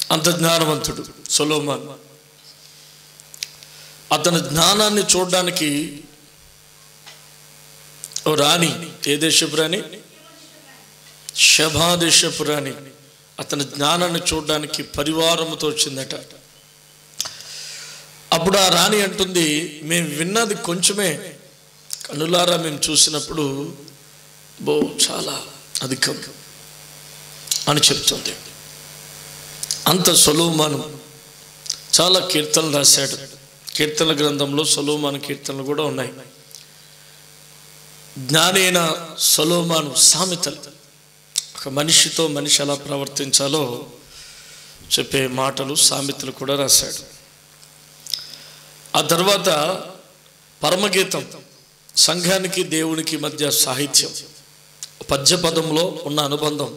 అంత జ్ఞానవంతుడు సొలోమాన్ అతని జ్ఞానాన్ని చూడడానికి ఓ రాణి ఏ దేశపు రాణి శభా దేశపు రాణి అతని జ్ఞానాన్ని చూడడానికి పరివారముతో వచ్చిందట అప్పుడు ఆ రాణి అంటుంది మేము విన్నది కొంచెమే కనులారా మేము చూసినప్పుడు బో చాలా అధికం అని చెప్తుంది అంత సొలోమాను చాలా కీర్తనలు రాశాడు కీర్తనల గ్రంథంలో సొలోమాను కీర్తనలు కూడా ఉన్నాయి జ్ఞానైన సొలోమాను సామెతలు ఒక మనిషితో మనిషి ఎలా ప్రవర్తించాలో చెప్పే మాటలు సామెతలు కూడా రాశాడు ఆ తర్వాత పరమగీతం సంఘానికి దేవునికి మధ్య సాహిత్యం పద్యపదంలో ఉన్న అనుబంధం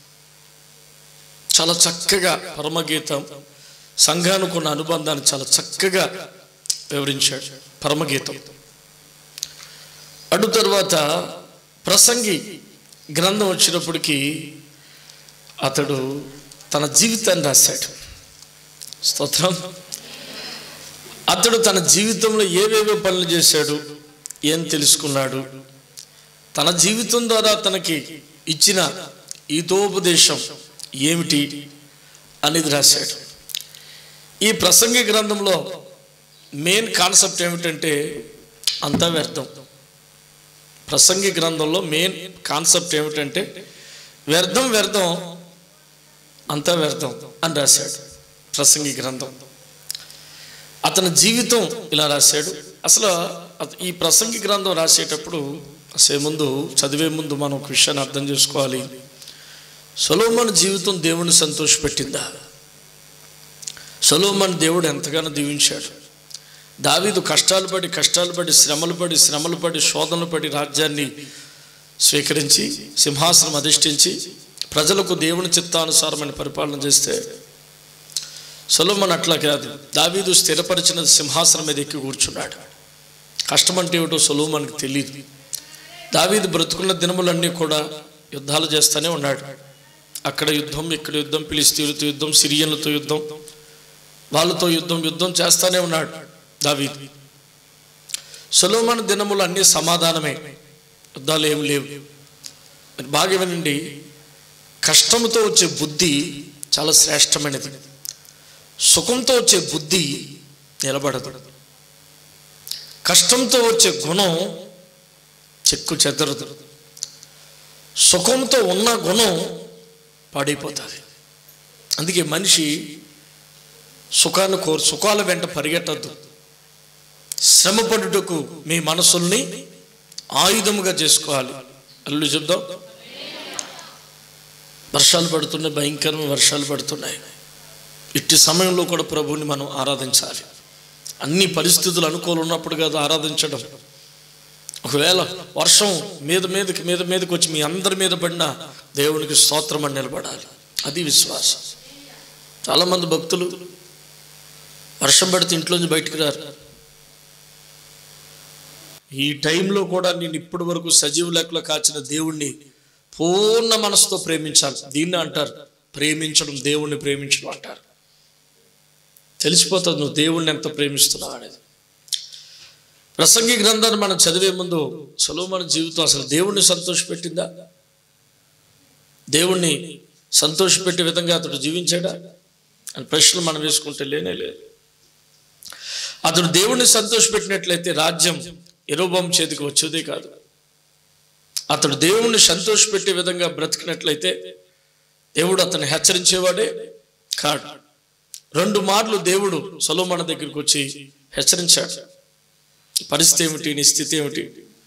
చాలా చక్కగా పరమగీతం సంఘానికి ఉన్న అనుబంధాన్ని చాలా చక్కగా వివరించాడు పరమగీతం అటు తర్వాత ప్రసంగి గ్రంథం వచ్చినప్పటికీ అతడు తన జీవితాన్ని రాశాడు స్తోత్రం అతడు తన జీవితంలో ఏవేవో పనులు చేశాడు ఏం తెలుసుకున్నాడు తన జీవితం ద్వారా తనకి ఇచ్చిన ఈతోపదేశం ఏమిటి అనేది రాశాడు ఈ ప్రసంగి గ్రంథంలో మెయిన్ కాన్సెప్ట్ ఏమిటంటే అంతా వ్యర్థం ప్రసంగి గ్రంథంలో మెయిన్ కాన్సెప్ట్ ఏమిటంటే వ్యర్థం వ్యర్థం అంతా వ్యర్థం అని రాశాడు ప్రసంగి గ్రంథం అతని జీవితం ఇలా రాశాడు అసలు అత- ఈ ప్రసంగి గ్రంథం రాసేటప్పుడు అసే ముందు చదివే ముందు మనం ఒక విషయాన్ని అర్థం చేసుకోవాలి సొలోమన్ జీవితం దేవుని సంతోషపెట్టిందా సొలోమన్ దేవుడు ఎంతగానో దీవించాడు దావీదు కష్టాలు పడి కష్టాలు పడి శ్రమలు పడి శ్రమలు పడి శోధనలు పడి రాజ్యాన్ని స్వీకరించి సింహాసనం అధిష్ఠించి ప్రజలకు దేవుని చిత్తానుసారమైన పరిపాలన చేస్తే సొలోమన్ అట్లా కాదు దావీదు స్థిరపరిచిన సింహాసనం మీద ఎక్కి కూర్చున్నాడు కష్టం అంటే ఏమిటో సొలోమన్కి తెలియదు దావీదు బ్రతుకున్న దినములన్నీ కూడా యుద్ధాలు చేస్తూనే ఉన్నాడు అక్కడ యుద్ధం ఇక్కడ యుద్ధం ఫిలిస్తీన్లతో యుద్ధం సిరియన్లతో యుద్ధం వాళ్ళతో యుద్ధం యుద్ధం చేస్తానే ఉన్నాడు దావీదు సొలోమన్ దినములు అన్ని సమాధానమే యుద్ధాలు ఏమి లేవు మీరు బాగా వినండి కష్టంతో వచ్చే బుద్ధి చాలా శ్రేష్టమైనది సుఖంతో వచ్చే బుద్ధి నిలబడదు కష్టంతో వచ్చే గుణం చెక్కు చెదరదు సుఖంతో ఉన్న గుణం పాడైపోతుంది అందుకే మనిషి సుఖాన్ని కోరు సుఖాల వెంట పరిగెట్టద్దు శ్రమపడుటకు మీ మనసుల్ని ఆయుధముగా చేసుకోవాలి అల్లు చెప్దాం వర్షాలు పడుతున్నాయి భయంకరమైన వర్షాలు పడుతున్నాయి ఇట్టి సమయంలో కూడా ప్రభువుని మనం ఆరాధించాలి అన్ని పరిస్థితులు అనుకూలం ఉన్నప్పుడు కాదు ఆరాధించడం ఒకవేళ వర్షం మీద మీదకి మీద మీదకి వచ్చి మీ అందరి మీద పడినా దేవునికి స్తోత్రం అని నిలబడాలి అది విశ్వాసం చాలామంది భక్తులు వర్షం పడితే ఇంట్లోంచి బయటికి రారు ఈ టైంలో కూడా నేను ఇప్పటి వరకు సజీవ లెక్కలో కాచిన దేవుణ్ణి పూర్ణ మనసుతో ప్రేమించాలి దీన్ని అంటారు ప్రేమించడం దేవుణ్ణి ప్రేమించడం అంటారు తెలిసిపోతుంది నువ్వు దేవుణ్ణి ఎంత ప్రేమిస్తున్నావు అనేది ప్రసంగి గ్రంథాన్ని మనం చదివే ముందు మన జీవితం అసలు దేవుణ్ణి సంతోషపెట్టిందా దేవుణ్ణి సంతోషపెట్టే విధంగా అతడు జీవించాడా అని ప్రశ్నలు మనం వేసుకుంటే లేనే లేదు అతడు దేవుణ్ణి సంతోషపెట్టినట్లయితే రాజ్యం ఎరోబం చేతికి వచ్చేదే కాదు అతడు దేవుణ్ణి సంతోషపెట్టే విధంగా బ్రతికినట్లయితే దేవుడు అతన్ని హెచ్చరించేవాడే కాడు రెండు మార్లు దేవుడు సొలోమన దగ్గరికి వచ్చి హెచ్చరించాడు పరిస్థితి ఏమిటి నీ స్థితి ఏమిటి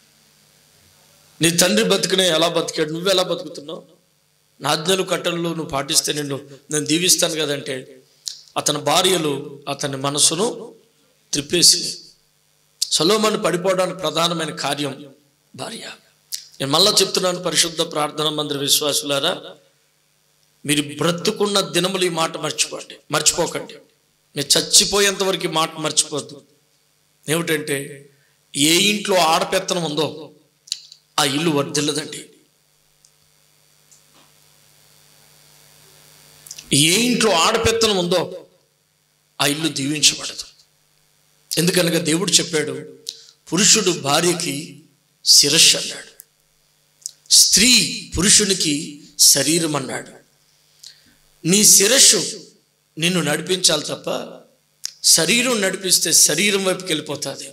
నీ తండ్రి బతుకునే ఎలా బతికాడు నువ్వు ఎలా బతుకుతున్నావు నా ఆజ్ఞలు కట్టలు నువ్వు పాటిస్తే నిన్ను నేను దీవిస్తాను కదంటే అతని భార్యలు అతని మనసును త్రిప్పేసి సొలోమన్ పడిపోవడానికి ప్రధానమైన కార్యం భార్య నేను మళ్ళా చెప్తున్నాను పరిశుద్ధ ప్రార్థన మందిర విశ్వాసులారా మీరు బ్రతుకున్న దినములు ఈ మాట మర్చిపోండి మర్చిపోకండి మీరు చచ్చిపోయేంత వరకు ఈ మాట మర్చిపోద్దు ఏమిటంటే ఏ ఇంట్లో ఆడపెత్తనం ఉందో ఆ ఇల్లు వర్ధిల్లదండి ఏ ఇంట్లో ఆడపెత్తనం ఉందో ఆ ఇల్లు దీవించబడదు ఎందుకనగా దేవుడు చెప్పాడు పురుషుడు భార్యకి శిరస్సు అన్నాడు స్త్రీ పురుషునికి శరీరం అన్నాడు నీ శిరస్సు నిన్ను నడిపించాలి తప్ప శరీరం నడిపిస్తే శరీరం వైపుకి వెళ్ళిపోతుంది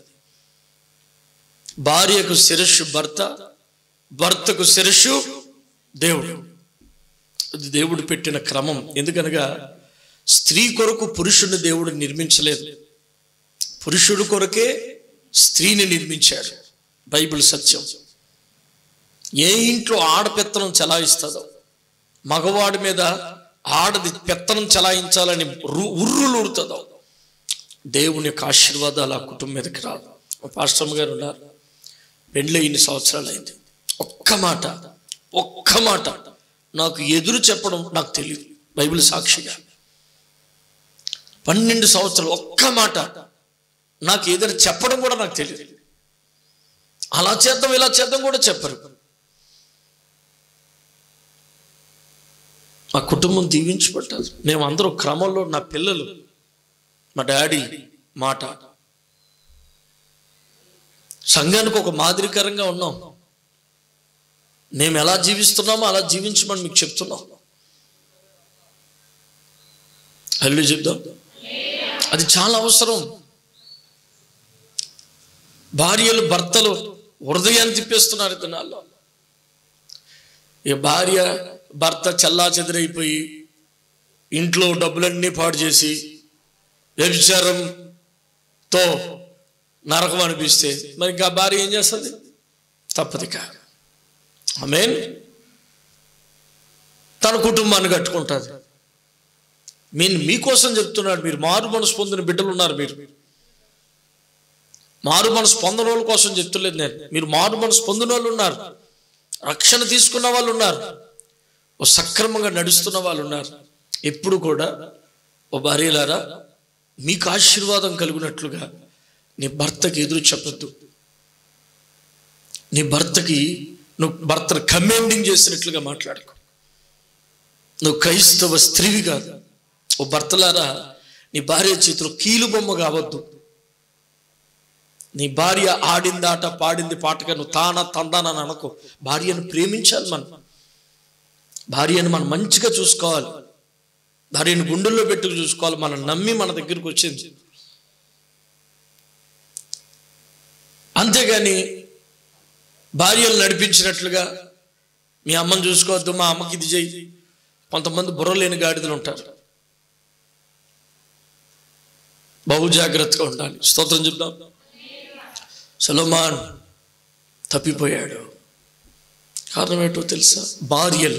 భార్యకు శిరస్సు భర్త భర్తకు శిరస్సు దేవుడు అది దేవుడు పెట్టిన క్రమం ఎందుకనగా స్త్రీ కొరకు పురుషుని దేవుడు నిర్మించలేదు పురుషుడు కొరకే స్త్రీని నిర్మించాడు బైబిల్ సత్యం ఏ ఇంట్లో ఆడపెత్తనం చలాయిస్తుందో మగవాడి మీద ఆడది పెత్తనం చలాయించాలని రు- ఉర్రులు ఉరుతుందో దేవుని యొక్క ఆశీర్వాదాలు ఆ కుటుంబం మీదకి రాదు మా పాస్టమ్ గారు ఉన్నారు పెండ్లి ఇన్ని సంవత్సరాలు అయింది ఒక్క మాట ఒక్క మాట నాకు ఎదురు చెప్పడం నాకు తెలియదు బైబిల్ సాక్షిగా పన్నెండు సంవత్సరాలు ఒక్క మాట నాకు ఏదైనా చెప్పడం కూడా నాకు తెలియదు అలా చేద్దాం ఇలా చేద్దాం కూడా చెప్పరు మా కుటుంబం దీవించబడ్డారు మేము అందరూ క్రమంలో నా పిల్లలు మా డాడీ మాట సంఘానికి ఒక మాదిరికరంగా ఉన్నాం మేము ఎలా జీవిస్తున్నామో అలా జీవించమని మీకు చెప్తున్నాం అల్లు చెప్దాం అది చాలా అవసరం భార్యలు భర్తలు హృదయాన్ని తిప్పేస్తున్నారు ఈ దినాల్లో ఈ భార్య భర్త చల్లా చెదిరైపోయి ఇంట్లో డబ్బులన్నీ పాడు చేసి వ్యభిచారంతో నరకం అనిపిస్తే మరి ఇంకా భార్య ఏం చేస్తుంది తప్పదిక ఆమెన్ తన కుటుంబాన్ని కట్టుకుంటుంది నేను మీకోసం చెప్తున్నాడు మీరు మారు మనసు పొందిన బిడ్డలు ఉన్నారు మీరు మారు మనసు పొందిన వాళ్ళ కోసం చెప్తలేదు నేను మీరు మారు మనసు పొందిన వాళ్ళు ఉన్నారు రక్షణ తీసుకున్న వాళ్ళు ఉన్నారు ఓ సక్రమంగా నడుస్తున్న వాళ్ళు ఉన్నారు ఎప్పుడు కూడా ఓ భార్యలారా మీకు ఆశీర్వాదం కలిగినట్లుగా నీ భర్తకి ఎదురు చెప్పొద్దు నీ భర్తకి నువ్వు భర్తను కమాండింగ్ చేసినట్లుగా మాట్లాడుకో నువ్వు క్రైస్తవ స్త్రీవి కాదు ఓ భర్తలారా నీ భార్య చేతిలో కీలు బొమ్మ కావద్దు నీ భార్య ఆడింది ఆట పాడింది పాటగా నువ్వు తానా తందానని అనుకో భార్యను ప్రేమించాలి మనం భార్యను మనం మంచిగా చూసుకోవాలి భార్యను గుండెల్లో పెట్టుకు చూసుకోవాలి మనం నమ్మి మన దగ్గరికి వచ్చింది అంతేగాని భార్యలు నడిపించినట్లుగా మీ అమ్మని చూసుకోవద్దు మా అమ్మకి ఇది చెయ్యి కొంతమంది బుర్ర లేని గాడిదలు ఉంటారు బహు జాగ్రత్తగా ఉండాలి స్తోత్రం చెప్దాం సలోమాన్ తప్పిపోయాడు కారణం ఏంటో తెలుసా భార్యలు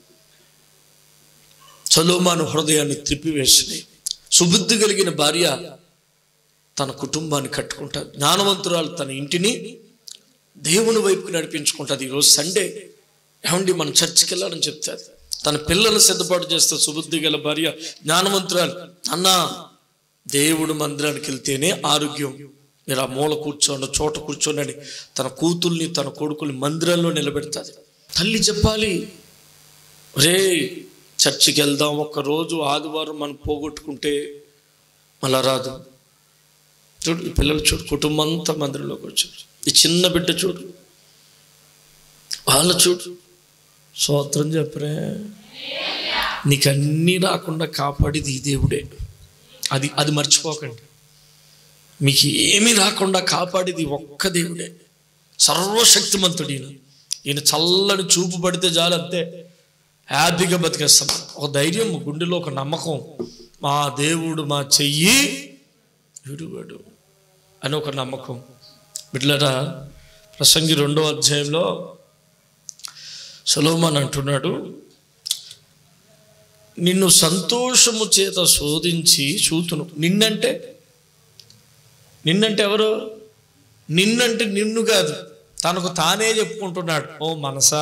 సలోమాను హృదయాన్ని త్రిప్పివేసినాయి సుబుద్ధి కలిగిన భార్య తన కుటుంబాన్ని కట్టుకుంటారు జ్ఞానవంతురాలు తన ఇంటిని దేవుని వైపుకి నడిపించుకుంటుంది ఈరోజు సండే ఏమండి మనం చర్చికి వెళ్ళాలని చెప్తాది తన పిల్లలను సిద్ధపాటు చేస్తే సుబుద్ధి గల భార్య జ్ఞానవంతురాలు అన్నా దేవుడు మందిరానికి వెళ్తేనే ఆరోగ్యం మీరు ఆ మూల కూర్చోండి చోట కూర్చోండి తన కూతుల్ని తన కొడుకుల్ని మందిరంలో నిలబెడతాది తల్లి చెప్పాలి రే చర్చికి వెళ్దాం ఒక్క రోజు ఆదివారం మనం పోగొట్టుకుంటే మళ్ళా రాదు చూడు ఈ పిల్లలు చూడు కుటుంబం అంతా మందిరంలోకి వచ్చారు ఈ చిన్న బిడ్డ చూడు వాళ్ళు చూడు స్తోత్రం చెప్పరే నీకు అన్నీ రాకుండా కాపాడేది ఈ దేవుడే అది అది మర్చిపోకండి మీకు ఏమీ రాకుండా కాపాడేది ఒక్క దేవుడే సర్వశక్తిమంతుడు ఈయన ఈయన చల్లని చూపు పడితే చాలు అంతే హ్యాపీగా బతికేస్తాం ఒక ధైర్యం గుండెలో ఒక నమ్మకం మా దేవుడు మా చెయ్యి విడువడు అని ఒక నమ్మకం బిడ్లరా ప్రసంగి రెండో అధ్యాయంలో సలోమాన్ అంటున్నాడు నిన్ను సంతోషము చేత శోధించి చూతును నిన్నంటే నిన్నంటే ఎవరు నిన్నంటే నిన్ను కాదు తనకు తానే చెప్పుకుంటున్నాడు ఓ మనసా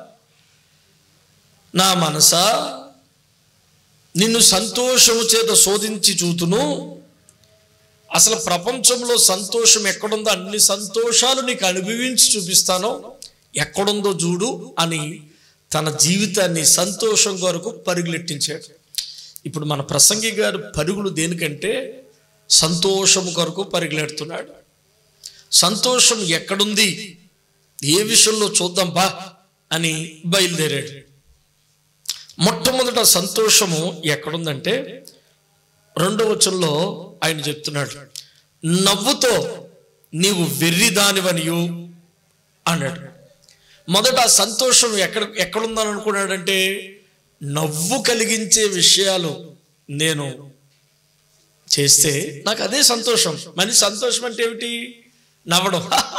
నా మనసా నిన్ను సంతోషము చేత శోధించి చూతును అసలు ప్రపంచంలో సంతోషం ఎక్కడుందో అన్ని సంతోషాలు నీకు అనుభవించి చూపిస్తాను ఎక్కడుందో చూడు అని తన జీవితాన్ని సంతోషం కొరకు పరుగులెట్టించాడు ఇప్పుడు మన ప్రసంగి గారు పరుగులు దేనికంటే సంతోషము కొరకు పరిగెడుతున్నాడు సంతోషం ఎక్కడుంది ఏ విషయంలో చూద్దాం బా అని బయలుదేరాడు మొట్టమొదట సంతోషము ఎక్కడుందంటే రెండో వచనంలో ఆయన చెప్తున్నాడు నవ్వుతో నీవు వెర్రిదానివనియు అన్నాడు మొదట ఆ సంతోషం ఎక్కడ ఎక్కడుందని అనుకున్నాడంటే నవ్వు కలిగించే విషయాలు నేను చేస్తే నాకు అదే సంతోషం మనిషి సంతోషం అంటే ఏమిటి నవ్వడం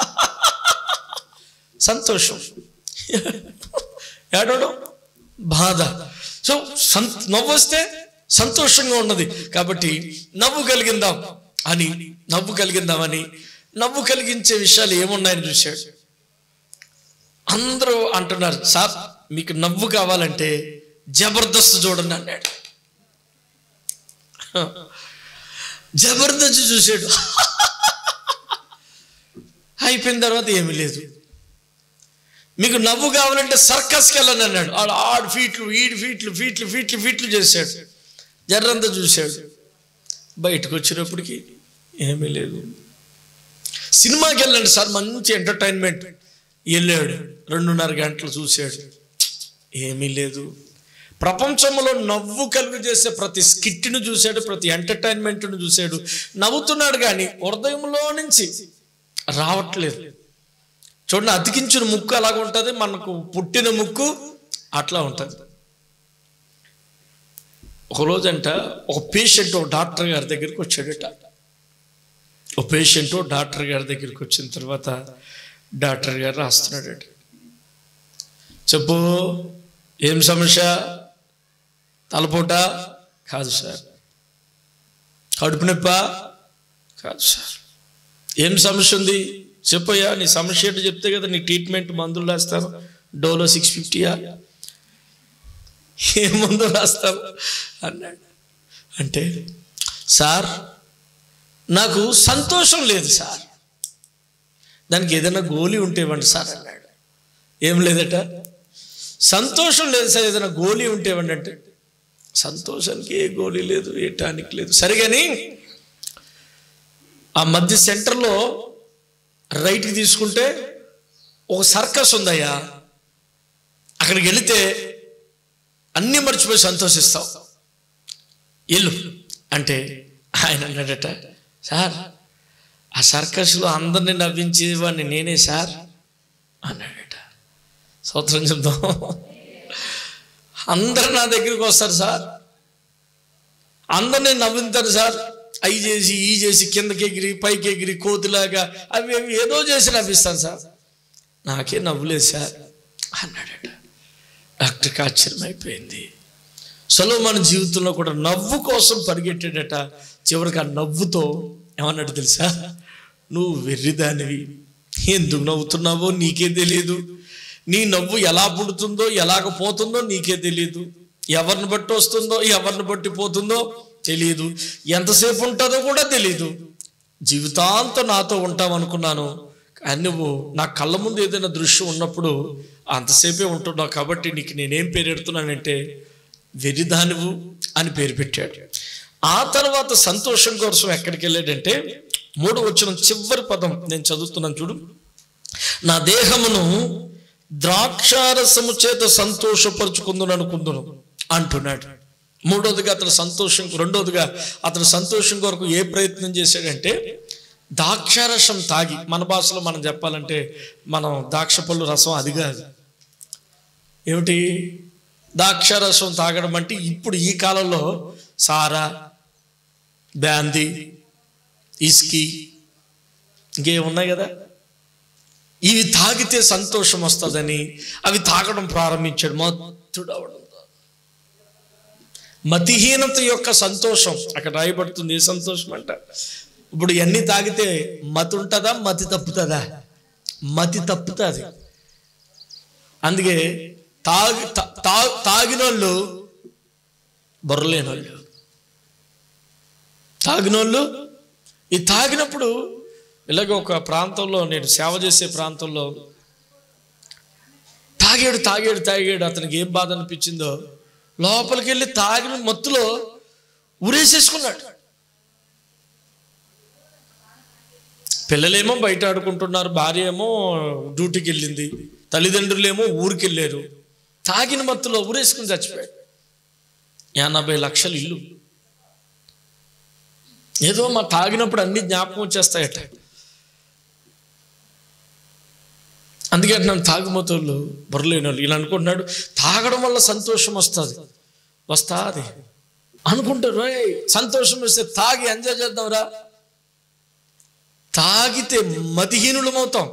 సంతోషం ఏడవడం బాధ సో సం నవ్వు వస్తే సంతోషంగా ఉన్నది కాబట్టి నవ్వు కలిగిందాం అని నవ్వు కలిగిందామని నవ్వు కలిగించే విషయాలు ఏమున్నాయని చూశాడు అందరూ అంటున్నారు సార్ మీకు నవ్వు కావాలంటే జబర్దస్త్ చూడండి అన్నాడు జబర్దస్త్ చూశాడు అయిపోయిన తర్వాత ఏమీ లేదు మీకు నవ్వు కావాలంటే సర్కస్కి వెళ్ళండి అన్నాడు ఆడు ఆడు ఫీట్లు ఈడు ఫీట్లు ఫీట్లు ఫీట్లు ఫీట్లు చేశాడు జర్రంతా చూశాడు బయటకు వచ్చినప్పటికి ఏమీ లేదు సినిమాకి వెళ్ళండి సార్ మంచి ఎంటర్టైన్మెంట్ వెళ్ళాడు రెండున్నర గంటలు చూశాడు ఏమీ లేదు ప్రపంచంలో నవ్వు కలుగు చేసే ప్రతి స్కిట్ను చూశాడు ప్రతి ఎంటర్టైన్మెంట్ను చూశాడు నవ్వుతున్నాడు కానీ హృదయంలో నుంచి రావట్లేదు చూడండి అతికించిన ముక్కు అలాగ ఉంటుంది మనకు పుట్టిన ముక్కు అట్లా ఉంటుంది ఒక రోజంట ఒక పేషెంట్ ఒక డాక్టర్ గారి దగ్గరికి వచ్చాడట ఒక పేషెంట్ డాక్టర్ గారి దగ్గరికి వచ్చిన తర్వాత డాక్టర్ గారు రాస్తున్నాడట చెప్పు ఏం సమస్య తలపోట కాదు సార్ కడుపు నొప్ప కాదు సార్ ఏం సమస్య ఉంది చెప్పయ్యా నీ సమస్య ఏంటో చెప్తే కదా నీ ట్రీట్మెంట్ మందులు రాస్తారు డోలో సిక్స్ ఫిఫ్టీయా ఏ మందు రాస్తారు అన్నాడు అంటే సార్ నాకు సంతోషం లేదు సార్ దానికి ఏదైనా గోళీ ఉంటే ఇవ్వండి సార్ అన్నాడు ఏం లేదట సంతోషం లేదు సార్ ఏదైనా గోళీ ఉంటే ఇవ్వండి అంటే సంతోషానికి ఏ గోళీ లేదు ఏ టానిక్ లేదు సరే కానీ ఆ మధ్య సెంటర్లో రైట్కి తీసుకుంటే ఒక సర్కస్ ఉందయ్యా అక్కడికి వెళితే అన్నీ మర్చిపోయి సంతోషిస్తావు ఇల్లు అంటే ఆయన అన్నాడట సార్ ఆ సర్కస్లో అందరినీ నవ్వించేవాడిని నేనే సార్ అన్నాడట సూత్రం చెప్దాం అందరు నా దగ్గరికి వస్తారు సార్ అందరినీ నవ్వింతారు సార్ అవి చేసి ఈ చేసి కిందకి ఎగిరి పైకి ఎగిరి కోతిలాగా అవి అవి ఏదో చేసి నవ్విస్తాను సార్ నాకే నవ్వులేదు సార్ అన్నాడట డాక్టర్కి ఆశ్చర్యమైపోయింది మన జీవితంలో కూడా నవ్వు కోసం పరిగెట్టాడట చివరికి ఆ నవ్వుతో ఏమన్నాడు తెలుసా నువ్వు వెర్రిదానివి ఎందుకు నవ్వుతున్నావో నీకే తెలియదు నీ నవ్వు ఎలా పుడుతుందో ఎలాగ పోతుందో నీకే తెలియదు ఎవరిని బట్టి వస్తుందో ఎవరిని బట్టి పోతుందో తెలియదు ఎంతసేపు ఉంటుందో కూడా తెలియదు జీవితాంతం నాతో ఉంటామనుకున్నాను కానీ నువ్వు నా కళ్ళ ముందు ఏదైనా దృశ్యం ఉన్నప్పుడు అంతసేపే ఉంటున్నావు కాబట్టి నీకు నేనేం పేరు పెడుతున్నానంటే వెరిదానివు అని పేరు పెట్టాడు ఆ తర్వాత సంతోషం కోసం ఎక్కడికి వెళ్ళాడంటే మూడు వచ్చిన చివరి పదం నేను చదువుతున్నాను చూడు నా దేహమును ద్రాక్షారసము చేత సంతోషపరుచుకుందును అనుకుందును అంటున్నాడు మూడోదిగా అతను సంతోషం రెండోదిగా అతను సంతోషం కొరకు ఏ ప్రయత్నం చేశాడంటే ద్రాక్షారసం తాగి మన భాషలో మనం చెప్పాలంటే మనం ద్రాక్ష పళ్ళు రసం అది కాదు ఏమిటి ద్రాక్షారసం తాగడం అంటే ఇప్పుడు ఈ కాలంలో సారా బ్యాందీ ఇస్కీ ఇంకేమున్నాయి కదా ఇవి తాగితే సంతోషం వస్తుందని అవి తాగడం ప్రారంభించాడు మత్తుడు అవడంతో మతిహీనత యొక్క సంతోషం అక్కడ రాయబడుతుంది ఏ సంతోషం అంట ఇప్పుడు ఇవన్నీ తాగితే మతి ఉంటుందా మతి తప్పుతుందా మతి తప్పుతుంది అందుకే తాగి తా తాగినోళ్ళు బొర్రలేని వాళ్ళు తాగినోళ్ళు ఈ తాగినప్పుడు ఇలాగ ఒక ప్రాంతంలో నేను సేవ చేసే ప్రాంతంలో తాగాడు తాగాడు తాగాడు అతనికి ఏం బాధ అనిపించిందో లోపలికి వెళ్ళి తాగిన మత్తులో ఊరేసేసుకున్నాడు పిల్లలేమో బయట ఆడుకుంటున్నారు భార్య ఏమో డ్యూటీకి వెళ్ళింది తల్లిదండ్రులేమో ఊరికి వెళ్ళారు తాగిన మత్తులో ఊరేసుకుని చచ్చిపోయాడు ఎనభై లక్షల ఇల్లు ఏదో మా తాగినప్పుడు అన్ని జ్ఞాపకం వచ్చేస్తాయట అందుకే అంటున్నాను తాగుమతులు బుర్రలేని వాళ్ళు ఇలా అనుకుంటున్నాడు తాగడం వల్ల సంతోషం వస్తుంది వస్తాది అనుకుంటారు "ఏయ్, సంతోషం వస్తే తాగి ఎంజాయ్ చేద్దాంరా తాగితే మతిహీనులమవుతాం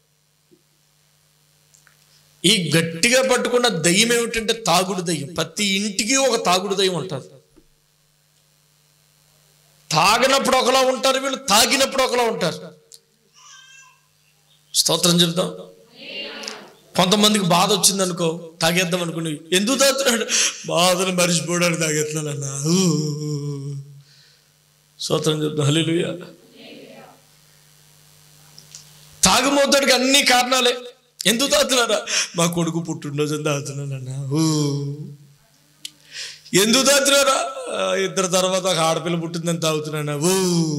ఈ గట్టిగా పట్టుకున్న దయ్యం ఏమిటంటే తాగుడు దయ్యం ప్రతి ఇంటికి ఒక తాగుడు దయ్యం ఉంటుంది తాగినప్పుడు ఒకలా ఉంటారు వీళ్ళు తాగినప్పుడు ఒకలా ఉంటారు స్తోత్రం చెప్దాం కొంతమందికి బాధ వచ్చింది అనుకో తాగేద్దాం అనుకుని ఎందుకు తాగుతున్నాడు బాధను మరిచిపోవడానికి తాగేస్తున్నానన్నా ఊ. స్తోత్రం చెప్దాం హల్లెలూయా తాగుమోతాడికి అన్ని కారణాలే ఎందుకు తాగుతున్నారా మా కొడుకు పుట్టినరోజు తాగుతున్నానన్నా ఊ. ఎందుకు తాగుతున్నారా "ఆ, ఇద్దరు తర్వాత ఒక ఆడపిల్ల పుట్టిందని తాగుతున్నానా ఊ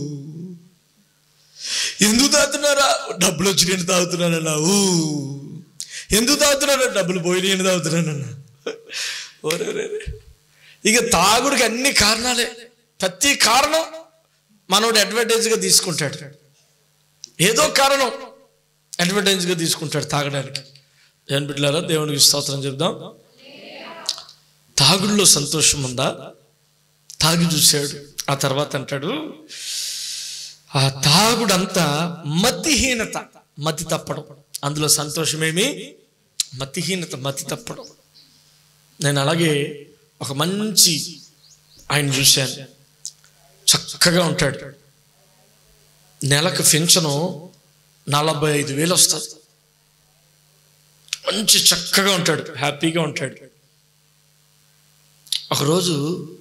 ఎందుకు తాగుతున్నారా డబ్బులు వచ్చినాయని తాగుతున్నానన్నా ఊ ఎందుకు తాగుతున్నారా డబ్బులు పోయినాయని తాగుతున్నానన్నా ఓరే రే రే. ఇక తాగుడికి అన్ని కారణాలే ప్రతి కారణం మనోడు అడ్వర్టైజ్గా తీసుకుంటాడు ఏదో కారణం అడ్వర్టైజ్గా తీసుకుంటాడు తాగడానికి ఏం బిడ్డలారా దేవునికి స్తోత్రం చెప్దాం తాగుడులో సంతోషం ఉందా తాగి చూశాడు ఆ తర్వాత అంటాడు ఆ తాగుడంతా మతిహీనత మతి తప్పడం అందులో సంతోషమేమి మతిహీనత మతి తప్పడం నేను అలాగే ఒక మంచి ఆయన చూశాను చక్కగా ఉంటాడు నెలకు పెన్షను నలభై ఐదు వేలు వస్తుంది మంచి చక్కగా ఉంటాడు హ్యాపీగా ఉంటాడు ఒకరోజు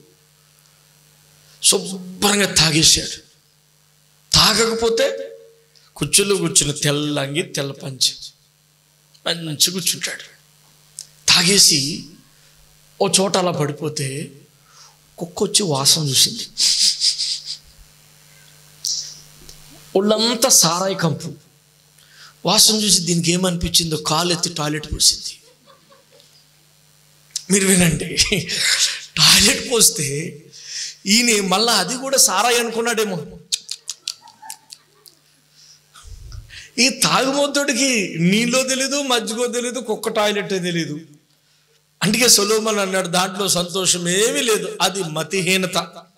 శుభ్రంగా తాగేశాడు తాగకపోతే కుర్చీలో కూర్చుని తెల్ల అంగి తెల్ల పంచి మంచి కూర్చుంటాడు తాగేసి ఓ చోట అలా పడిపోతే కుక్క వచ్చి వాసన చూసింది ఒళ్ళంతా సారాయి కంపు వాసన చూసి దీనికి ఏమనిపించిందో కాలు ఎత్తి టాయిలెట్ పోసింది మీరు వినండి టాయిలెట్ పోస్తే ఈయన మళ్ళా అది కూడా సారాయి అనుకున్నాడేమో ఈ తాగుమోతుడికి నీళ్ళో తెలీదు మజ్జిగో తెలీదు కుక్క టాయిలెట్ తెలీదు అందుకే సొలోమన్ అన్నాడు దాంట్లో సంతోషం ఏమీ లేదు అది మతిహీనత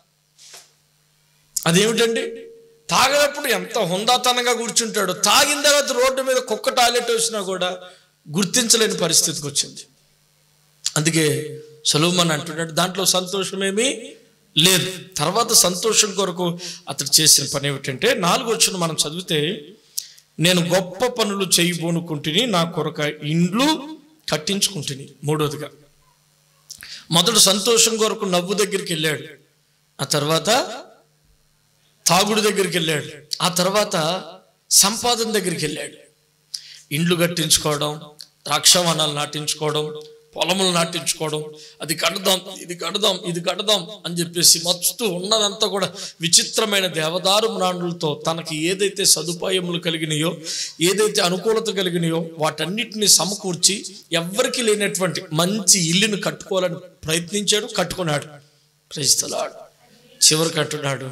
అదేమిటండి తాగినప్పుడు ఎంత హుందాతనంగా కూర్చుంటాడు తాగిన తర్వాత రోడ్డు మీద కుక్క టాయిలెట్ వచ్చినా కూడా గుర్తించలేని పరిస్థితికి వచ్చింది అందుకే సొలోమన్ అంటున్నాడు దాంట్లో సంతోషమేమీ లేదు తర్వాత సంతోషం కొరకు అతడు చేసిన పని ఏమిటంటే నాలుగు వచ్చిన మనం చదివితే నేను గొప్ప పనులు చేయబోనుకుంటుని నా కొరక ఇండ్లు కట్టించుకుంటుని మూడోదిగా మొదట సంతోషం కొరకు నవ్వు దగ్గరికి వెళ్ళాడు ఆ తర్వాత తాగుడు దగ్గరికి వెళ్ళాడు ఆ తర్వాత సంపాదన దగ్గరికి వెళ్ళాడు ఇండ్లు కట్టించుకోవడం ద్రాక్షవనాలు నాటించుకోవడం పొలములు నాటించుకోవడం అది కడదాం ఇది కడదాం ఇది కడదాం అని చెప్పేసి మస్తు ఉన్నదంతా కూడా విచిత్రమైన దేవదారు మ్రాండులతో తనకి ఏదైతే సదుపాయములు కలిగినాయో ఏదైతే అనుకూలత కలిగినాయో వాటన్నిటిని సమకూర్చి ఎవ్వరికి లేనటువంటి మంచి ఇల్లును కట్టుకోవాలని ప్రయత్నించాడు కట్టుకున్నాడు ప్రజలాడు చివరి కట్టున్నాడు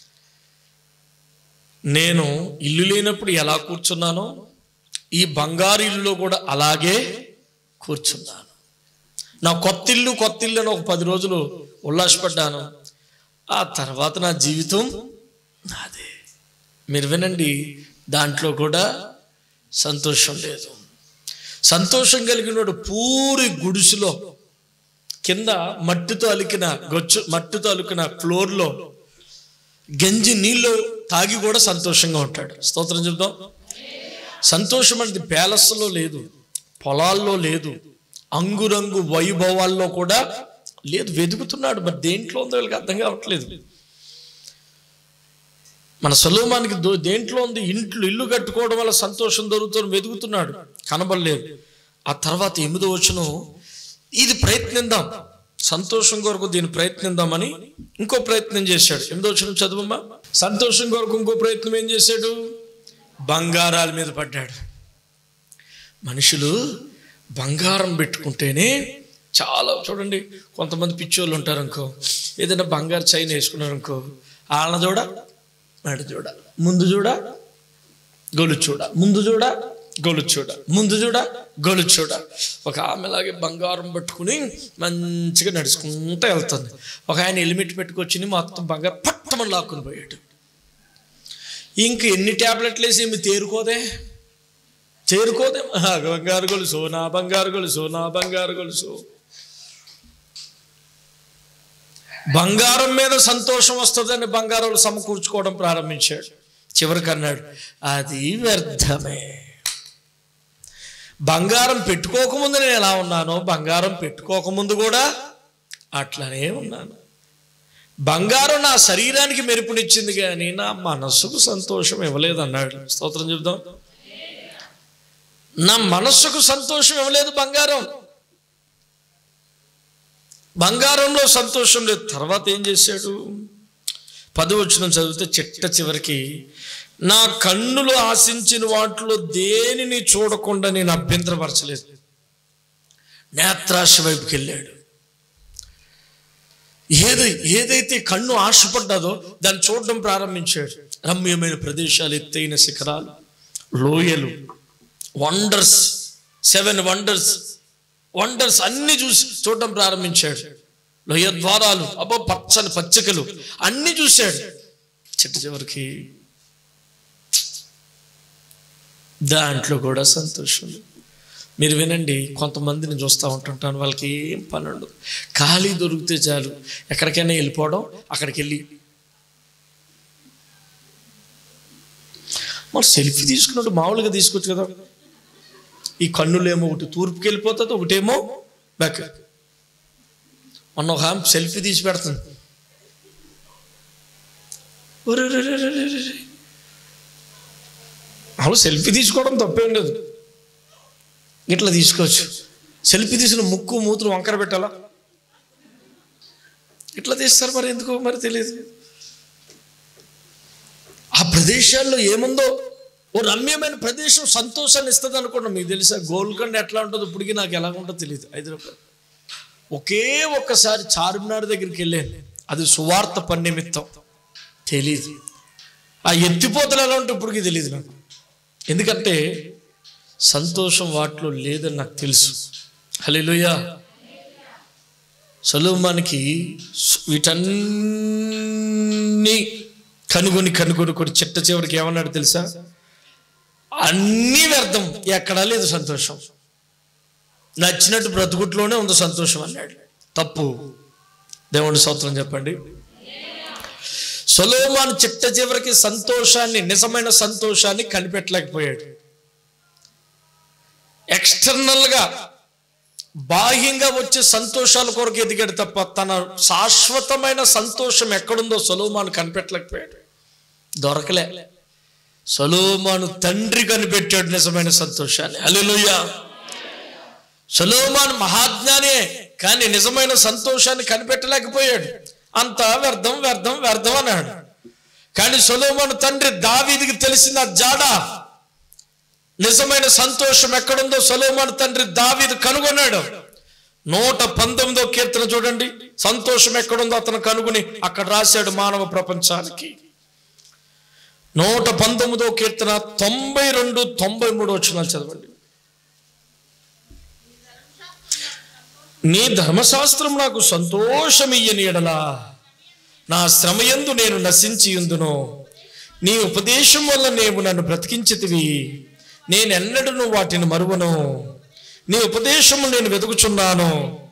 నేను ఇల్లు లేనప్పుడు ఎలా కూర్చున్నానో ఈ బంగారు ఇల్లులో కూడా అలాగే కూర్చున్నాను నా కొత్త ఇల్లు కొత్త ఇల్లు అని ఒక పది రోజులు ఉల్లాసపడ్డాను ఆ తర్వాత నా జీవితం నాదే మీరు వినండి దాంట్లో కూడా సంతోషం లేదు సంతోషం కలిగినోడు పూరి గుడిసెలో కింద మట్టితో అలికిన గొచ్చు మట్టితో అలికిన ఫ్లోర్లో గంజి నీళ్ళు తాగి కూడా సంతోషంగా ఉంటాడు స్తోత్రం చెప్దాం సంతోషం అనేది ప్యాలెస్లో లేదు పొలాల్లో లేదు అంగురంగు వైభవాల్లో కూడా లేదు వెతుకుతున్నాడు మరి దేంట్లో ఉందో వీళ్ళకి అర్థం కావట్లేదు మన సలోమానికి దో- దేంట్లో ఉంది ఇంట్లో ఇల్లు కట్టుకోవడం వల్ల సంతోషం దొరుకుతుంది వెతుకుతున్నాడు కనబడలేదు ఆ తర్వాత ఎనిమిదో వచ్చును ఇది ప్రయత్నిద్దాం సంతోషం కొరకు దీన్ని ప్రయత్నిద్దామని ఇంకో ప్రయత్నం చేశాడు ఎనిమిదో వచ్చిన చదువమ్మా సంతోషం కొరకు ఇంకో ప్రయత్నం ఏం చేశాడు బంగారాల మీద పడ్డాడు మనుషులు బంగారం పెట్టుకుంటేనే చాలా చూడండి కొంతమంది పిచ్చోళ్ళు ఉంటారు అనుకో ఏదైనా బంగారు చైన్ వేసుకున్నారు అనుకో ఆళ్ళ చూడ మెడ చూడ ముందు చూడ గొలు చూడ ముందు చూడ గొలు చూడ ముందు చూడ గొలు చూడ ఒక ఆమెలాగే బంగారం పట్టుకుని మంచిగా నడుచుకుంటూ వెళ్తుంది ఒక ఆయన హెల్మెట్ పెట్టుకొచ్చి మొత్తం బంగారం పట్టమని లాక్కుని పోయాడు ఇంక ఎన్ని ట్యాబ్లెట్లు వేసి ఏమి తేరుకోదే చేరుకోదే ఆ బంగారు గొలుసు నా బంగారు గొలుసు నా బంగారు గొలుసు బంగారం మీద సంతోషం వస్తుందని బంగారాలు సమకూర్చుకోవడం ప్రారంభించాడు చివరికి అన్నాడు అది వ్యర్థమే బంగారం పెట్టుకోకముందు నేను ఎలా ఉన్నానో బంగారం పెట్టుకోకముందు కూడా అట్లనే ఉన్నాను బంగారం నా శరీరానికి మెరుపునిచ్చింది కానీ నా మనస్సుకు సంతోషం ఇవ్వలేదు అన్నాడు స్తోత్రం చెప్దాం నా మనస్సుకు సంతోషం ఇవ్వలేదు బంగారం బంగారంలో సంతోషం లేదు తర్వాత ఏం చేశాడు పదవచనం చదివితే చిట్ట చివరికి నా కన్నులు ఆశించిన వాటిలో దేనిని చూడకుండా నేను అభ్యంతరపరచలేదు నేత్రాశ వైపుకి వెళ్ళాడు ఏది ఏదైతే కన్ను ఆశపడ్డాదో దాన్ని చూడడం ప్రారంభించాడు రమ్యమైన ప్రదేశాలు ఎత్తైన శిఖరాలు లోయలు వండర్స్ సెవెన్ వండర్స్ వండర్స్ అన్ని చూసి చూడడం ప్రారంభించాడు లోయ ద్వారాలు అబ్బో పచ్చని పచ్చికలు అన్ని చూశాడు చిట్ట చివరికి దాంట్లో కూడా సంతోషం మీరు వినండి కొంతమందిని చూస్తూ ఉంటుంటాను వాళ్ళకి ఏం పని ఉండదు ఖాళీ దొరికితే చాలు ఎక్కడికైనా వెళ్ళిపోవడం అక్కడికి వెళ్ళి మరి సెల్ఫీ తీసుకున్నట్టు మామూలుగా తీసుకోవచ్చు కదా ఈ కన్నులేమో ఒకటి తూర్పుకి వెళ్ళిపోతుంది ఒకటేమో బ్యాక్ మొన్న ఒక ఆమె సెల్ఫీ తీసి పెడుతుంది ఒరేరేరేరేరేరే. అసలు సెల్ఫీ తీసుకోవడం తప్పేం లేదు ఇట్లా తీసుకోవచ్చు సెల్ఫీ తీసిన ముక్కు మూతులు వంకర పెట్టాలా ఇట్లా తీస్తారు మరి ఎందుకో మరి తెలియదు ఆ ప్రదేశాల్లో ఏముందో ఓ రమ్యమైన ప్రదేశం సంతోషాన్ని ఇస్తుంది అనుకోండి మీకు తెలుసా గోల్కొండ ఎట్లా ఉంటుందో ఇప్పటికీ నాకు ఎలా ఉంటుందో తెలియదు హైదరాబాద్ ఒకే ఒక్కసారి చార్మినార్ దగ్గరికి వెళ్ళాను అది సువార్త పని నిమిత్తం తెలీదు ఆ ఎత్తిపోతలు ఎలా ఉంటే ఇప్పటికీ తెలియదు నాకు ఎందుకంటే సంతోషం వాటిలో లేదని నాకు తెలుసు హలోయ సలోమానికి వీటన్ని కనుగొని కనుగొని కొన్ని చిట్ట చివరికి ఏమన్నాడు తెలుసా అన్నీ వ్యర్థం ఎక్కడా లేదు సంతోషం నచ్చినట్టు బ్రతుకుట్లోనే ఉంది సంతోషం అన్నాడు తప్పు దేవుని స్తోత్రం చెప్పండి సొలోమాన్ చిట్ట చివరికి సంతోషాన్ని నిజమైన సంతోషాన్ని కనిపెట్టలేకపోయాడు ఎక్స్టర్నల్గా బాహ్యంగా వచ్చే సంతోషాల కొరకు ఎదిగాడు తప్ప తన శాశ్వతమైన సంతోషం ఎక్కడుందో సొలోమాను కనిపెట్టలేకపోయాడు దొరకలే సొలోమాను తండ్రి కనిపెట్టాడు నిజమైన సంతోషాన్ని అలెలుయ్యా సొలోమాన్ మహాజ్ఞానే కానీ నిజమైన సంతోషాన్ని కనిపెట్టలేకపోయాడు అంత వ్యర్థం వ్యర్థం వ్యర్థం అన్నాడు కానీ సొలోమాను తండ్రి దావీదికి తెలిసిన జాడ నిజమైన సంతోషం ఎక్కడుందో సొలోమాను తండ్రి దావీదు కనుగొన్నాడు నూట పంతొమ్మిదో కీర్తన చూడండి సంతోషం ఎక్కడుందో అతను కనుగొని అక్కడ రాశాడు మానవ ప్రపంచానికి నూట పంతొమ్మిదో కీర్తన తొంభై రెండు తొంభై మూడు వచ్చినాలు చదవండి నీ ధర్మశాస్త్రం నాకు సంతోషమియ్యని ఎడలా నా శ్రమయందు నేను నశించి ఉందును నీ ఉపదేశం వల్ల నీవు నన్ను బ్రతికించితివి నేనెన్నడను వాటిని మరువను నీ ఉపదేశము నేను వెతుకుచున్నాను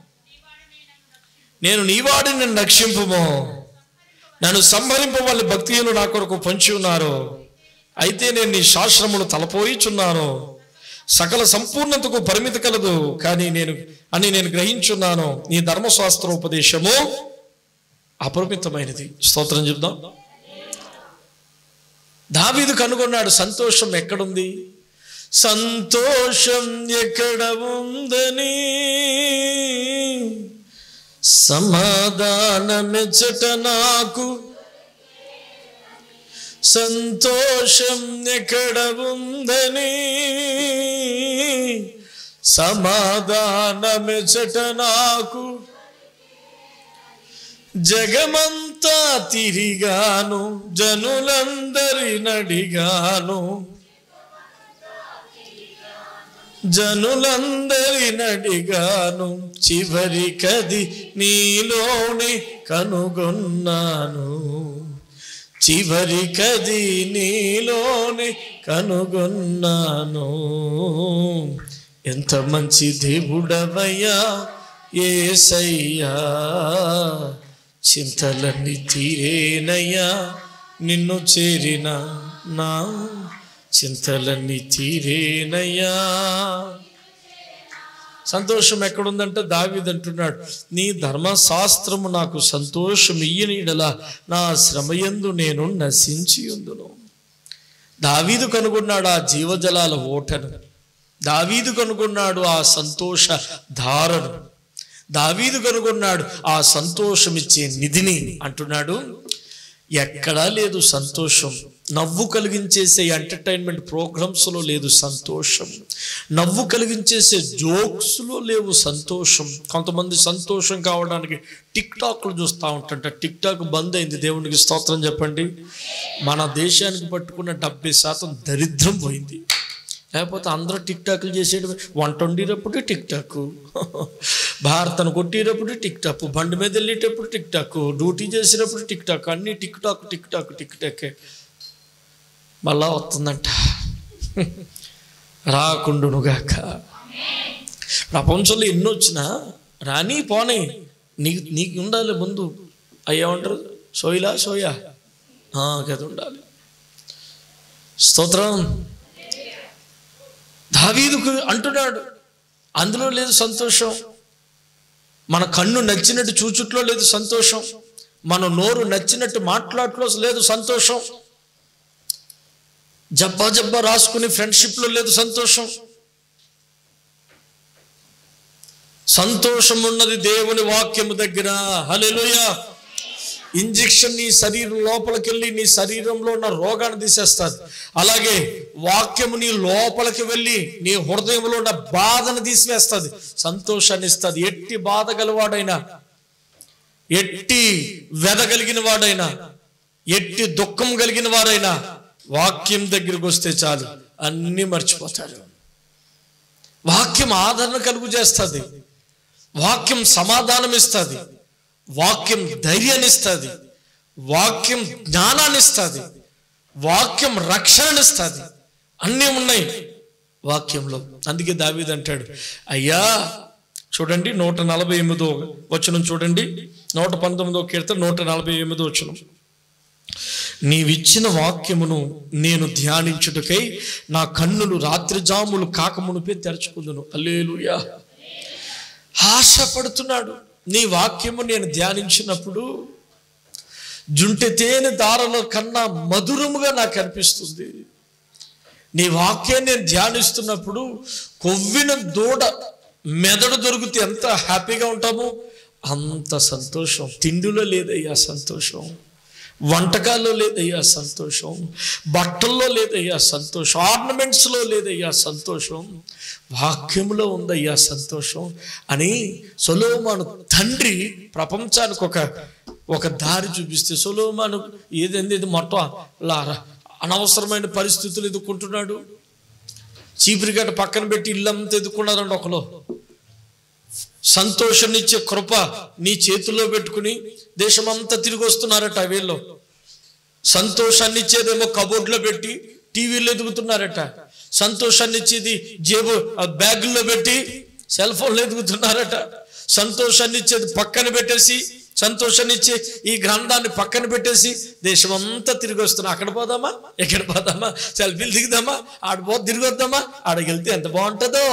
నేను నీవాడిని నన్ను రక్షింపుము నన్ను సంహరింపు వాళ్ళ భక్తియులు నా కొరకు పొంచి ఉన్నారు అయితే నేను నీ శాస్త్రములు తలపోయిచున్నాను సకల సంపూర్ణతకు పరిమితి కలదు కానీ నేను అని నేను గ్రహించున్నాను నీ ధర్మశాస్త్ర ఉపదేశము అపరిమితమైనది స్తోత్రం చెప్దాం దావీదు కనుగొన్నాడు సంతోషం ఎక్కడుంది సంతోషం ఎక్కడ ఉందని సమాధానమెచ్చట నాకు సంతోషం ఎక్కడ ఉందని సమాధానమెచ్చట నాకు జగమంతా తిరిగాను జనులందరి నడిగాను జనులందరి నడిగాను చివరికది నీలోనే కనుగొన్నాను చివరికది నీలోనే కనుగొన్నాను ఎంత మంచి దేవుడవయ్యా ఏసయ్యా చింతలన్నీ తీరేనయ్యా నిన్ను చేరిన నా చింతలన్నీ తీరేనయ్యా సంతోషం ఎక్కడుందంటే దావీదంటున్నాడు నీ ధర్మశాస్త్రము నాకు సంతోషం ఇయ్యనీడలా నా శ్రమయందు నేను నశించి ఉందును దావీదు కనుగొన్నాడు ఆ జీవజలాల ఓటను దావీదు కనుగొన్నాడు ఆ సంతోష ధారను దావీదు కనుగొన్నాడు ఆ సంతోషం ఇచ్చే నిధిని అంటున్నాడు ఎక్కడా లేదు సంతోషం నవ్వు కలిగించేసే ఎంటర్టైన్మెంట్ ప్రోగ్రామ్స్లో లేదు సంతోషం నవ్వు కలిగించేసే జోక్స్లో లేవు సంతోషం కొంతమంది సంతోషం కావడానికి టిక్ టాక్లు చూస్తూ ఉంటుంట టిక్ టాక్ బంద్ అయింది దేవునికి స్తోత్రం చెప్పండి మన దేశానికి పట్టుకున్న డెబ్బై శాతం దరిద్రం పోయింది లేకపోతే అందరూ టిక్ టాక్లు చేసేయడం వంట వండేటప్పుడు టిక్ టాక్ భారతను కొట్టేటప్పుడు టిక్ టాక్ బండి మీద వెళ్ళేటప్పుడు టిక్ టాక్ డ్యూటీ చేసేటప్పుడు టిక్ టాక్ అన్ని టిక్ టాక్ టిక్ టాక్ టిక్ టాకే మళ్ళా వస్తుందంట రాకుండునుగాక ప్రపంచంలో ఎన్ని వచ్చినా రాని పోనీ నీకు నీకు ఉండాలి ముందు అయ్యేమంటారు సోయిలా సోయా ఆ, కదా ఉండాలి స్తోత్రం దావీదుకు అంటున్నాడు అందులో లేదు సంతోషం మన కన్ను నచ్చినట్టు చూచుట్లో లేదు సంతోషం మన నోరు నచ్చినట్టు మాట్లాడట్లో లేదు సంతోషం జబ్బా జబ్బా రాసుకుని ఫ్రెండ్షిప్లో లేదు సంతోషం సంతోషం ఉన్నది దేవుని వాక్యము దగ్గర హల్లెలూయా ఇంజెక్షన్ నీ శరీరం లోపలికి వెళ్ళి నీ శరీరంలో ఉన్న రోగాన్ని తీసేస్తుంది అలాగే వాక్యము నీ లోపలికి వెళ్ళి నీ హృదయంలో ఉన్న బాధను తీసివేస్తుంది సంతోషాన్ని ఇస్తుంది ఎట్టి బాధ గలవాడైనా ఎట్టి వెద కలిగిన వాడైనా ఎట్టి దుఃఖం కలిగిన వారైనా వాక్యం దగ్గరికి వస్తే చాలు అన్నీ మర్చిపోతారు వాక్యం ఆదరణ కలుగు చేస్తుంది వాక్యం సమాధానం ఇస్తుంది వాక్యం ధైర్యాన్ని ఇస్తుంది వాక్యం జ్ఞానాన్ని ఇస్తుంది వాక్యం రక్షణని ఇస్తుంది అన్నీ ఉన్నాయి వాక్యంలో అందుకే దావీద్ అంటాడు అయ్యా చూడండి నూట నలభై ఎనిమిదో వచనం చూడండి నూట పంతొమ్మిదో కీర్తన నూట నలభై ఎనిమిదో వచనం నీవిచ్చిన వాక్యమును నేను ధ్యానించుటకై నా కన్నులు రాత్రి జాములు కాకమునిపే తెరుచుకుందును అల్లేలుయా ఆశపడుతున్నాడు నీ వాక్యము నేను ధ్యానించినప్పుడు జుంటె తేనె దారలో కన్నా మధురముగా నాకు అనిపిస్తుంది నీ వాక్యాన్ని నేను ధ్యానిస్తున్నప్పుడు కొవ్విన దూడ మెదడు దొరికితే ఎంత హ్యాపీగా ఉంటామో అంత సంతోషం తిండిలో లేదయ్యా సంతోషం వంటకాల్లో లేదయ్యా సంతోషం బట్టల్లో లేదయ్యా సంతోషం ఆర్నమెంట్స్లో లేదయ్యా సంతోషం వాక్యంలో ఉందయ్యా సంతోషం అని సొలోమాను తండ్రి ప్రపంచానికి ఒక ఒక దారి చూపిస్తే సొలోమాను ఏదంది ఇది మొత్తం లా- అనవసరమైన పరిస్థితులు ఎదుర్కొంటున్నాడు చీపురిగట్ట పక్కన పెట్టి ఇల్లంతా ఎదుర్కొన్నారండి ఒకలో సంతోషాన్నిచ్చే కృప నీ చేతుల్లో పెట్టుకుని దేశమంతా తిరిగి వస్తున్నారట వీళ్ళు సంతోషాన్ని ఇచ్చేదేమో కబోర్డ్లో పెట్టి టీవీలో ఎదుగుతున్నారట సంతోషాన్ని ఇచ్చేది జేబు ఆ బ్యాగుల్లో పెట్టి సెల్ ఫోన్లో ఎదుగుతున్నారట సంతోషాన్ని ఇచ్చేది పక్కన పెట్టేసి సంతోషాన్ని ఇచ్చే ఈ గ్రంథాన్ని పక్కన పెట్టేసి దేశమంతా తిరిగి వస్తున్నా అక్కడ పోదామా ఎక్కడ పోదామా సెల్ఫీలు దిగుదామా ఆడ పో తిరిగి వద్దామా ఆడకి వెళ్తే ఎంత బాగుంటుందో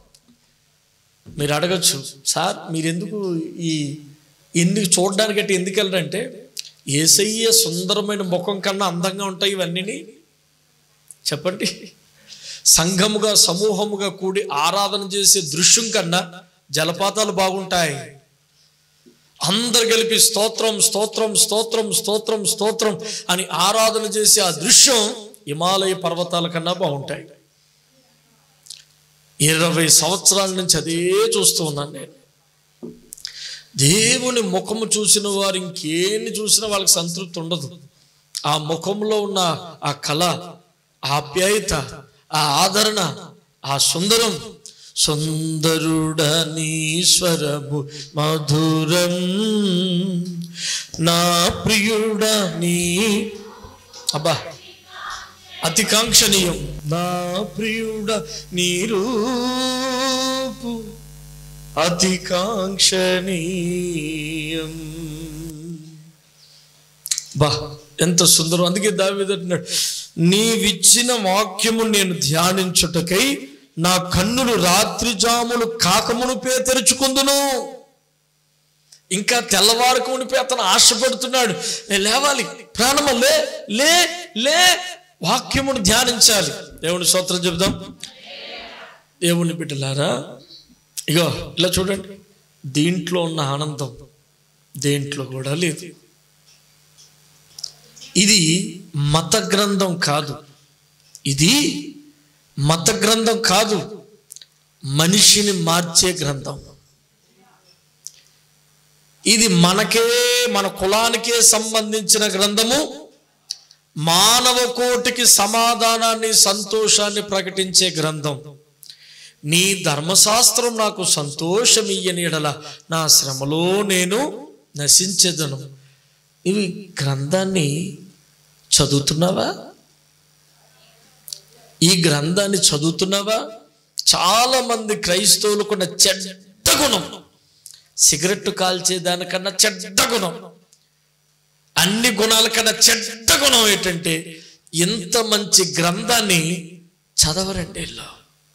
మీరు అడగచ్చు సార్ మీరు ఎందుకు ఈ ఎందుకు చూడడానికి అంటే ఎందుకు వెళ్ళరంటే ఏసయ్య సుందరమైన ముఖం కన్నా అందంగా ఉంటాయి ఇవన్నీ చెప్పండి సంఘముగా సమూహముగా కూడి ఆరాధన చేసే దృశ్యం కన్నా జలపాతాలు బాగుంటాయి అందరు కలిపి స్తోత్రం స్తోత్రం స్తోత్రం స్తోత్రం స్తోత్రం అని ఆరాధన చేసే ఆ దృశ్యం హిమాలయ పర్వతాల కన్నా బాగుంటాయి ఇరవై సంవత్సరాల నుంచి అదే చూస్తూ ఉన్నాను నేను దేవుని ముఖము చూసిన వారు ఇంకేన్ని చూసినా వాళ్ళకి సంతృప్తి ఉండదు ఆ ముఖంలో ఉన్న ఆ కళ ఆ ఆప్యాయత ఆ ఆదరణ ఆ సుందరం సుందరుడనీశ్వరము మధురం నా ప్రియుడనీ అబ్బా అతి కాంక్షణీయం నా ప్రియుడ నీరూపు అతి కాంక్షణీయం బా ఎంత సుందరం అందుకే దావీదు అంటున్నాడు నీవిచ్చిన వాక్యము నేను ధ్యానించుటకై నా కన్నులు రాత్రి జాములు కాకమునుపే తెరుచుకుందును ఇంకా తెల్లవారుకు మునిపే అతను ఆశపడుతున్నాడు నేను లేవాలి ప్రాణమ లే లే లే వాక్యమును ధ్యానించాలి దేవుని స్తోత్రం చెబుదాం దేవుని బిడ్డలారా ఇగో ఇలా చూడండి దీంట్లో ఉన్న ఆనందం దేంట్లో కూడా లేదు ఇది మత గ్రంథం కాదు ఇది మత గ్రంథం కాదు మనిషిని మార్చే గ్రంథం ఇది మనకే మన కులానికే సంబంధించిన గ్రంథము మానవ కోటికి సమాధానాన్ని సంతోషాన్ని ప్రకటించే గ్రంథం నీ ధర్మశాస్త్రం నాకు సంతోషమియ్యని ఎడల నా శ్రమలో నేను నశించెదను ఇవి గ్రంథాన్ని చదువుతున్నావా ఈ గ్రంథాన్ని చదువుతున్నావా చాలా మంది క్రైస్తవులకున్న చెడ్డ గుణం సిగరెట్ కాల్చే దానికన్నా చెడ్డ గుణం అన్ని గుణాల కన్నా చెడ్డ గుణం ఏంటంటే ఇంత మంచి గ్రంథాన్ని చదవరండి వీళ్ళు.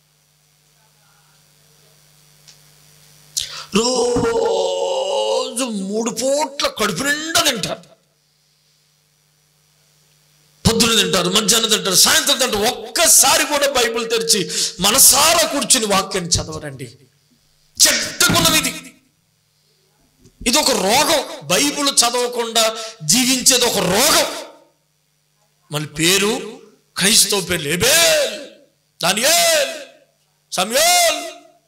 రోజు మూడు పూట్ల కడుపు నిండా తింటారు పొద్దున తింటారు మధ్యాహ్నం తింటారు సాయంత్రం తింటారు ఒక్కసారి కూడా బైబిల్ తెరిచి మనసారా కూర్చుని వాక్యాన్ని చదవరండి చెడ్డ గుణం ఇది ఇది ఒక రోగం బైబిల్ చదవకుండా జీవించేది ఒక రోగం మళ్ళీ పేరు క్రైస్తవ పేర్లు ఎబేల్ దానియేల్ సమయోల్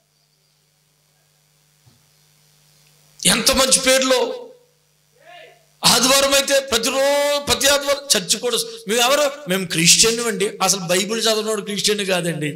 ఎంత మంచి పేర్లో ఆదివారం అయితే ప్రతిరోజు ప్రతి ఆదివారం చర్చి కూడా మేము ఎవరు మేము క్రిస్టియన్ అండి అసలు బైబిల్ చదవనవాడు క్రిస్టియన్ కాదండి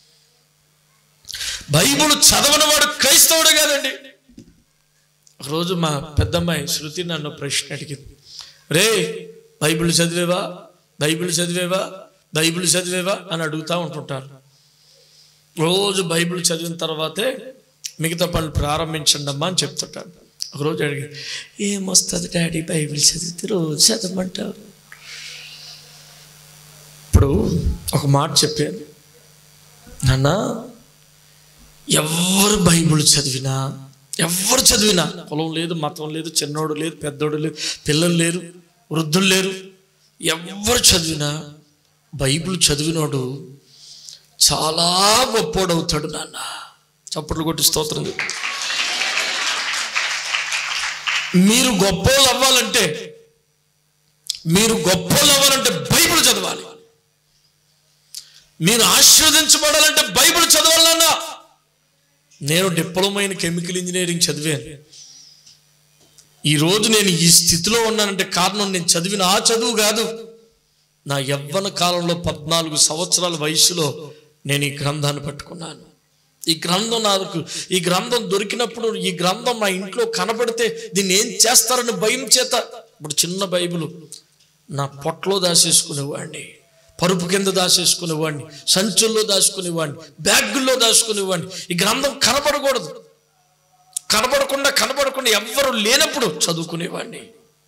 బైబిల్ చదవనవాడు క్రైస్తవుడు కాదండి ఒకరోజు మా పెద్దమ్మాయి శృతి నన్ను ప్రశ్న అడిగింది రే బైబిల్ చదివేవా బైబిల్ చదివేవా బైబిల్ చదివేవా అని అడుగుతూ ఉంటుంటారు రోజు బైబిల్ చదివిన తర్వాతే మిగతా పనులు ప్రారంభించండి అమ్మా అని చెప్తుంటాను ఒకరోజు అడిగి ఏమొస్తుంది డాడీ బైబిల్ చదివితే రోజు చదవమంటావు ఇప్పుడు ఒక మాట చెప్పాను నాన్న ఎవరు బైబిల్ చదివినా ఎవరు చదివినా కులం లేదు మతం లేదు చిన్నోడు లేదు పెద్దోడు లేదు పిల్లలు లేరు వృద్ధులు లేరు ఎవరు చదివినా బైబిల్ చదివినోడు చాలా గొప్పోడవుతాడు నాన్న చప్పట్లు కొట్టి స్తోత్రం చెప్పు. మీరు గొప్పోళ్ళు అవ్వాలంటే మీరు గొప్పోళ్ళు అవ్వాలంటే బైబిల్ చదవాలి మీరు ఆశీర్వదించబడాలంటే బైబిల్ చదవాలన్నా నేను డిప్లొమా ఇన్ కెమికల్ ఇంజనీరింగ్ చదివాను ఈరోజు నేను ఈ స్థితిలో ఉన్నానంటే కారణం నేను చదివిన ఆ చదువు కాదు నా యవ్వన కాలంలో పద్నాలుగు సంవత్సరాల వయసులో నేను ఈ గ్రంథాన్ని పట్టుకున్నాను ఈ గ్రంథం నాకు ఈ గ్రంథం దొరికినప్పుడు ఈ గ్రంథం నా ఇంట్లో కనబడితే దీన్ని ఏం చేస్తారని భయం చేత ఇప్పుడు చిన్న బైబిల్ నా పొట్టలో దాచేసుకునేవాడిని పరుపు కింద దాచేసుకునేవాడిని సంచుల్లో దాచుకునేవాడిని బ్యాగుల్లో దాచుకునేవాడిని ఈ గ్రంథం కనబడకూడదు కనబడకుండా కనబడకుండా ఎవ్వరు లేనప్పుడు చదువుకునేవాడిని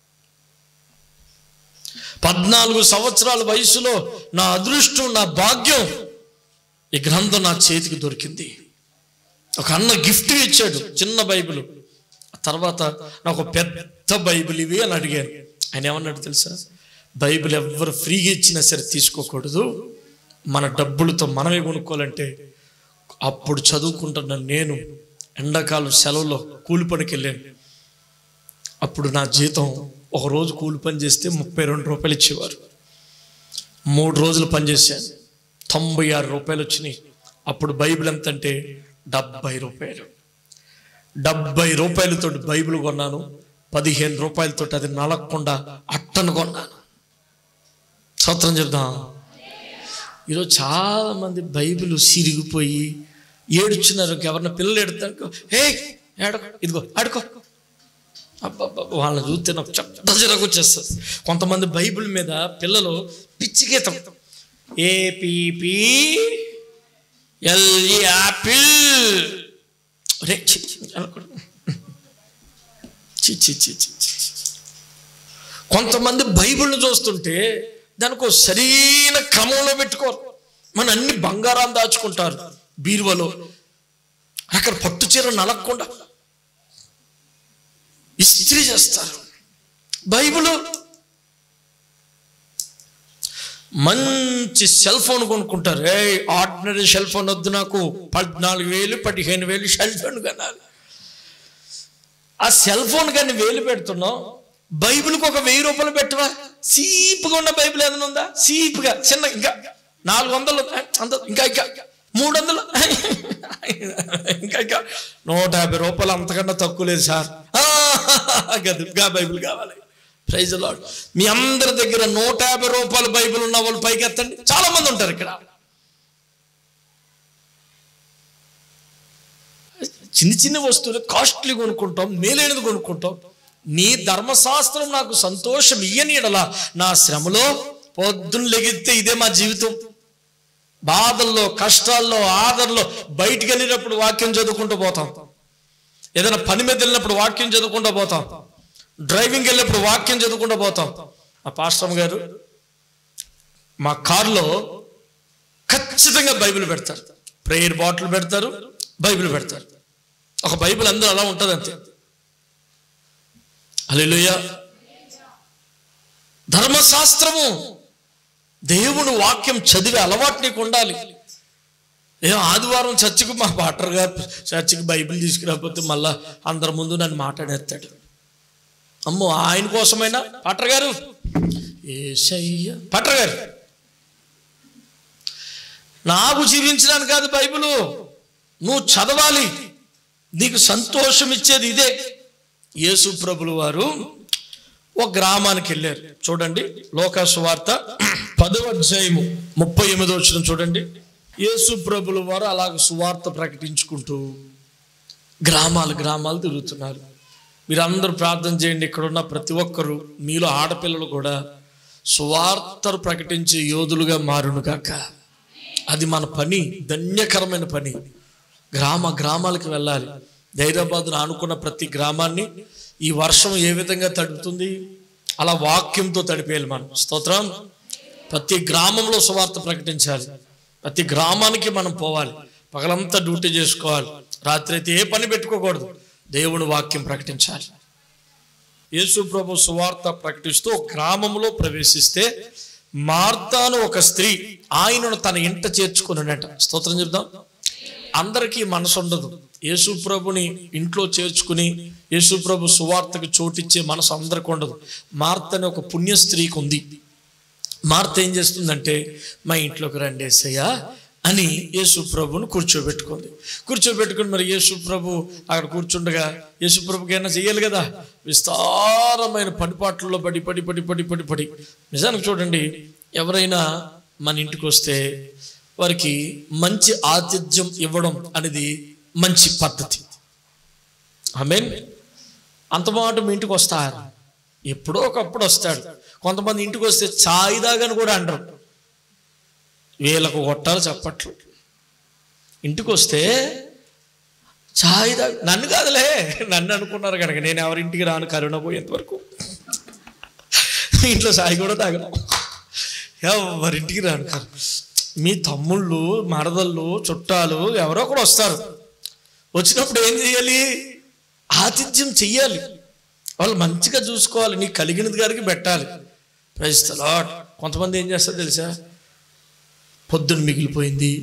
పద్నాలుగు సంవత్సరాల వయసులో నా అదృష్టం నా భాగ్యం ఈ గ్రంథం నా చేతికి దొరికింది ఒక అన్న గిఫ్ట్ ఇచ్చాడు చిన్న బైబిల్ ఆ తర్వాత నాకు ఒక పెద్ద బైబిల్ ఇవి అని అడిగాను ఆయన ఏమన్నాడు తెలుసా బైబిల్ ఎవ్వరు ఫ్రీగా ఇచ్చినా సరే తీసుకోకూడదు మన డబ్బులతో మనమే కొనుక్కోవాలంటే అప్పుడు చదువుకుంటున్న నేను ఎండాకాలం సెలవులో కూలి పనికి వెళ్ళాను అప్పుడు నా జీతం ఒక రోజు కూలి పని చేస్తే ముప్పై రెండు రూపాయలు ఇచ్చేవారు మూడు రోజులు పనిచేశాను తొంభై ఆరు రూపాయలు వచ్చినాయి అప్పుడు బైబిల్ ఎంత అంటే డెబ్బై రూపాయలు డెబ్బై రూపాయలతో బైబిల్ కొన్నాను పదిహేను రూపాయలతో అది నలగకుండా అట్టను కొన్నాను స్తోత్రం చెప్దాం ఈరోజు చాలా మంది బైబిల్ సిరిగిపోయి ఏడుచున్నారు ఎవరిన పిల్లలు ఎడతారు హే ఏడకో ఇదిగో ఆడుకో అబ్బబ్బబ్బ, వాళ్ళని చూస్తే నాకు చెడ్డ చిరకు వచ్చేస్తుంది కొంతమంది బైబిల్ మీద పిల్లలు పిచ్చి గీతం ఏపీపీ ఎల్ఈ యాపిల్ రే చి చి, అనకూడదు. చి చి చి చి చి, చి. కొంతమంది బైబిల్ని చూస్తుంటే దానికి ఒక సరైన క్రమంలో పెట్టుకోరు మన అన్ని బంగారాలు దాచుకుంటారు బీరువలో అక్కడ పట్టు చీర నలగకుండా ఇస్త్రీ చేస్తారు బైబిల్ మంచి సెల్ ఫోన్ కొనుక్కుంటారు ఏ ఆర్డినరీ సెల్ ఫోన్ వద్దు నాకు పద్నాలుగు వేలు పదిహేను వేలు సెల్ ఫోన్ కొనాలి ఆ సెల్ ఫోన్ కానీ వేలు పెడుతున్నావు బైబిల్కి ఒక వెయ్యి రూపాయలు పెట్టవా సీపుగా ఉన్న బైబిల్ ఏదైనా ఉందా సీపుగా చిన్న ఇంకా నాలుగు వందలు అంత ఇంకా ఇంకా మూడు వందలు ఇంకా ఇంకా నూట యాభై రూపాయలు అంతకన్నా తక్కువ లేదు సార్ ఆ, గది గా బైబిల్ కావాలి ప్రైజ్ లాడ్ మీ అందరి దగ్గర నూట యాభై రూపాయల బైబిల్ ఉన్న వాళ్ళు పైకి ఎత్తండి చాలా మంది ఉంటారు ఇక్కడ చిన్న చిన్న వస్తువులు కాస్ట్లీ కొనుక్కుంటాం మేలైనది కొనుక్కుంటాం నీ ధర్మశాస్త్రం నాకు సంతోషం ఇయ్యనీడలా నా శ్రమలో పొద్దున్న లెగిస్తే ఇదే మా జీవితం బాధల్లో కష్టాల్లో ఆదరలో బయటికి వెళ్ళినప్పుడు వాక్యం చదువుకుంటూ పోతాం ఏదైనా పని మీద వెళ్ళినప్పుడు వాక్యం చదువుకుంటూ పోతాం డ్రైవింగ్ వెళ్ళినప్పుడు వాక్యం చదువుకుంటూ పోతాం మా పాస్టమ్ గారు మా కారులో ఖచ్చితంగా బైబిల్ పెడతారు ప్రేయర్ బాటిల్ పెడతారు బైబిల్ పెడతారు ఒక బైబిల్ అందరూ అలా ఉంటుంది అంతే హల్లెలూయా ధర్మశాస్త్రము దేవుని వాక్యం చదివే అలవాటు నీకు ఉండాలి ఏం ఆదివారం చర్చికి మా పాటర్ గారు చర్చికి బైబిల్ తీసుకురాకపోతే మళ్ళా అందరి ముందు నన్ను మాట్లాడేస్తాడు అమ్మో ఆయన కోసమైనా పాటర్ గారు ఏసయ్య పాటర్ గారు నాకు జీవించడానికి కాదు బైబిలు నువ్వు చదవాలి నీకు సంతోషం ఇచ్చేది ఇదే యేసు ప్రభులు వారు ఒక గ్రామానికి వెళ్ళారు చూడండి లోకాసు వార్త పదవ అధ్యాయము ముప్పై ఎనిమిది వచ్చిన చూడండి యేసు ప్రభుల వారు అలాగ సువార్త ప్రకటించుకుంటూ గ్రామాలు గ్రామాలు తిరుగుతున్నారు మీరందరూ ప్రార్థన చేయండి ఇక్కడ ఉన్న ప్రతి ఒక్కరు మీలో ఆడపిల్లలు కూడా సువార్తను ప్రకటించే యోధులుగా మారును కాక అది మన పని ధన్యకరమైన పని గ్రామ గ్రామాలకు వెళ్ళాలి హైదరాబాద్ను ఆనుకున్న ప్రతి గ్రామాన్ని ఈ వర్షం ఏ విధంగా తడుపుతుంది అలా వాక్యంతో తడిపేయాలి మనం స్తోత్రం ప్రతి గ్రామంలో సువార్త ప్రకటించాలి ప్రతి గ్రామానికి మనం పోవాలి పగలంతా డ్యూటీ చేసుకోవాలి రాత్రి అయితే ఏ పని పెట్టుకోకూడదు దేవుని వాక్యం ప్రకటించాలి యేసు ప్రభు సువార్త ప్రకటిస్తూ ఒక గ్రామంలో ప్రవేశిస్తే మార్తాను ఒక స్త్రీ ఆయనను తన ఇంట చేర్చుకున్నాడట స్తోత్రం చెప్దాం అందరికీ మనసు ఉండదు యేసు ప్రభుని ఇంట్లో చేర్చుకుని యేసు ప్రభు సువార్తకు చోటిచ్చే మనసు అందరికి ఉండదు మార్త అనే ఒక పుణ్య స్త్రీకి ఉంది మార్త ఏం చేస్తుందంటే మా ఇంట్లోకి రండి ఏసయ్యా అని యేసు ప్రభుని కూర్చోబెట్టుకుంది కూర్చోబెట్టుకుని మరి యేసు ప్రభు అక్కడ కూర్చుండగా యేసు ప్రభుకి అయినా చెయ్యాలి కదా విస్తారమైన పడిపాట్లలో పడి పడి పడి పడి పడి పడి నిజానికి చూడండి ఎవరైనా మన ఇంటికి వస్తే వారికి మంచి ఆతిథ్యం ఇవ్వడం అనేది మంచి పద్ధతి మీన్ అంత మాట మీ ఇంటికి వస్తారు ఎప్పుడో ఒకప్పుడు వస్తాడు కొంతమంది ఇంటికి వస్తే చాయ్ దాగని కూడా అంటారు వీళ్ళకు కొట్టాలి చెప్పట్లు ఇంటికి వస్తే చాయ్ దా నన్ను కాదులే నన్ను అనుకున్నారు కనుక నేను ఎవరింటికి రాను కరోనా పోయేంతవరకు ఇంట్లో చాయ్ కూడా తాగను ఎవరింటికి రాను కాదు మీ తమ్ముళ్ళు మరదళ్ళు చుట్టాలు ఎవరో కూడా వస్తారు వచ్చినప్పుడు ఏం చేయాలి ఆతిథ్యం చెయ్యాలి వాళ్ళు మంచిగా చూసుకోవాలి నీకు కలిగినది గారికి పెట్టాలి ప్రజలాట్ కొంతమంది ఏం చేస్తారు తెలుసా పొద్దున్న మిగిలిపోయింది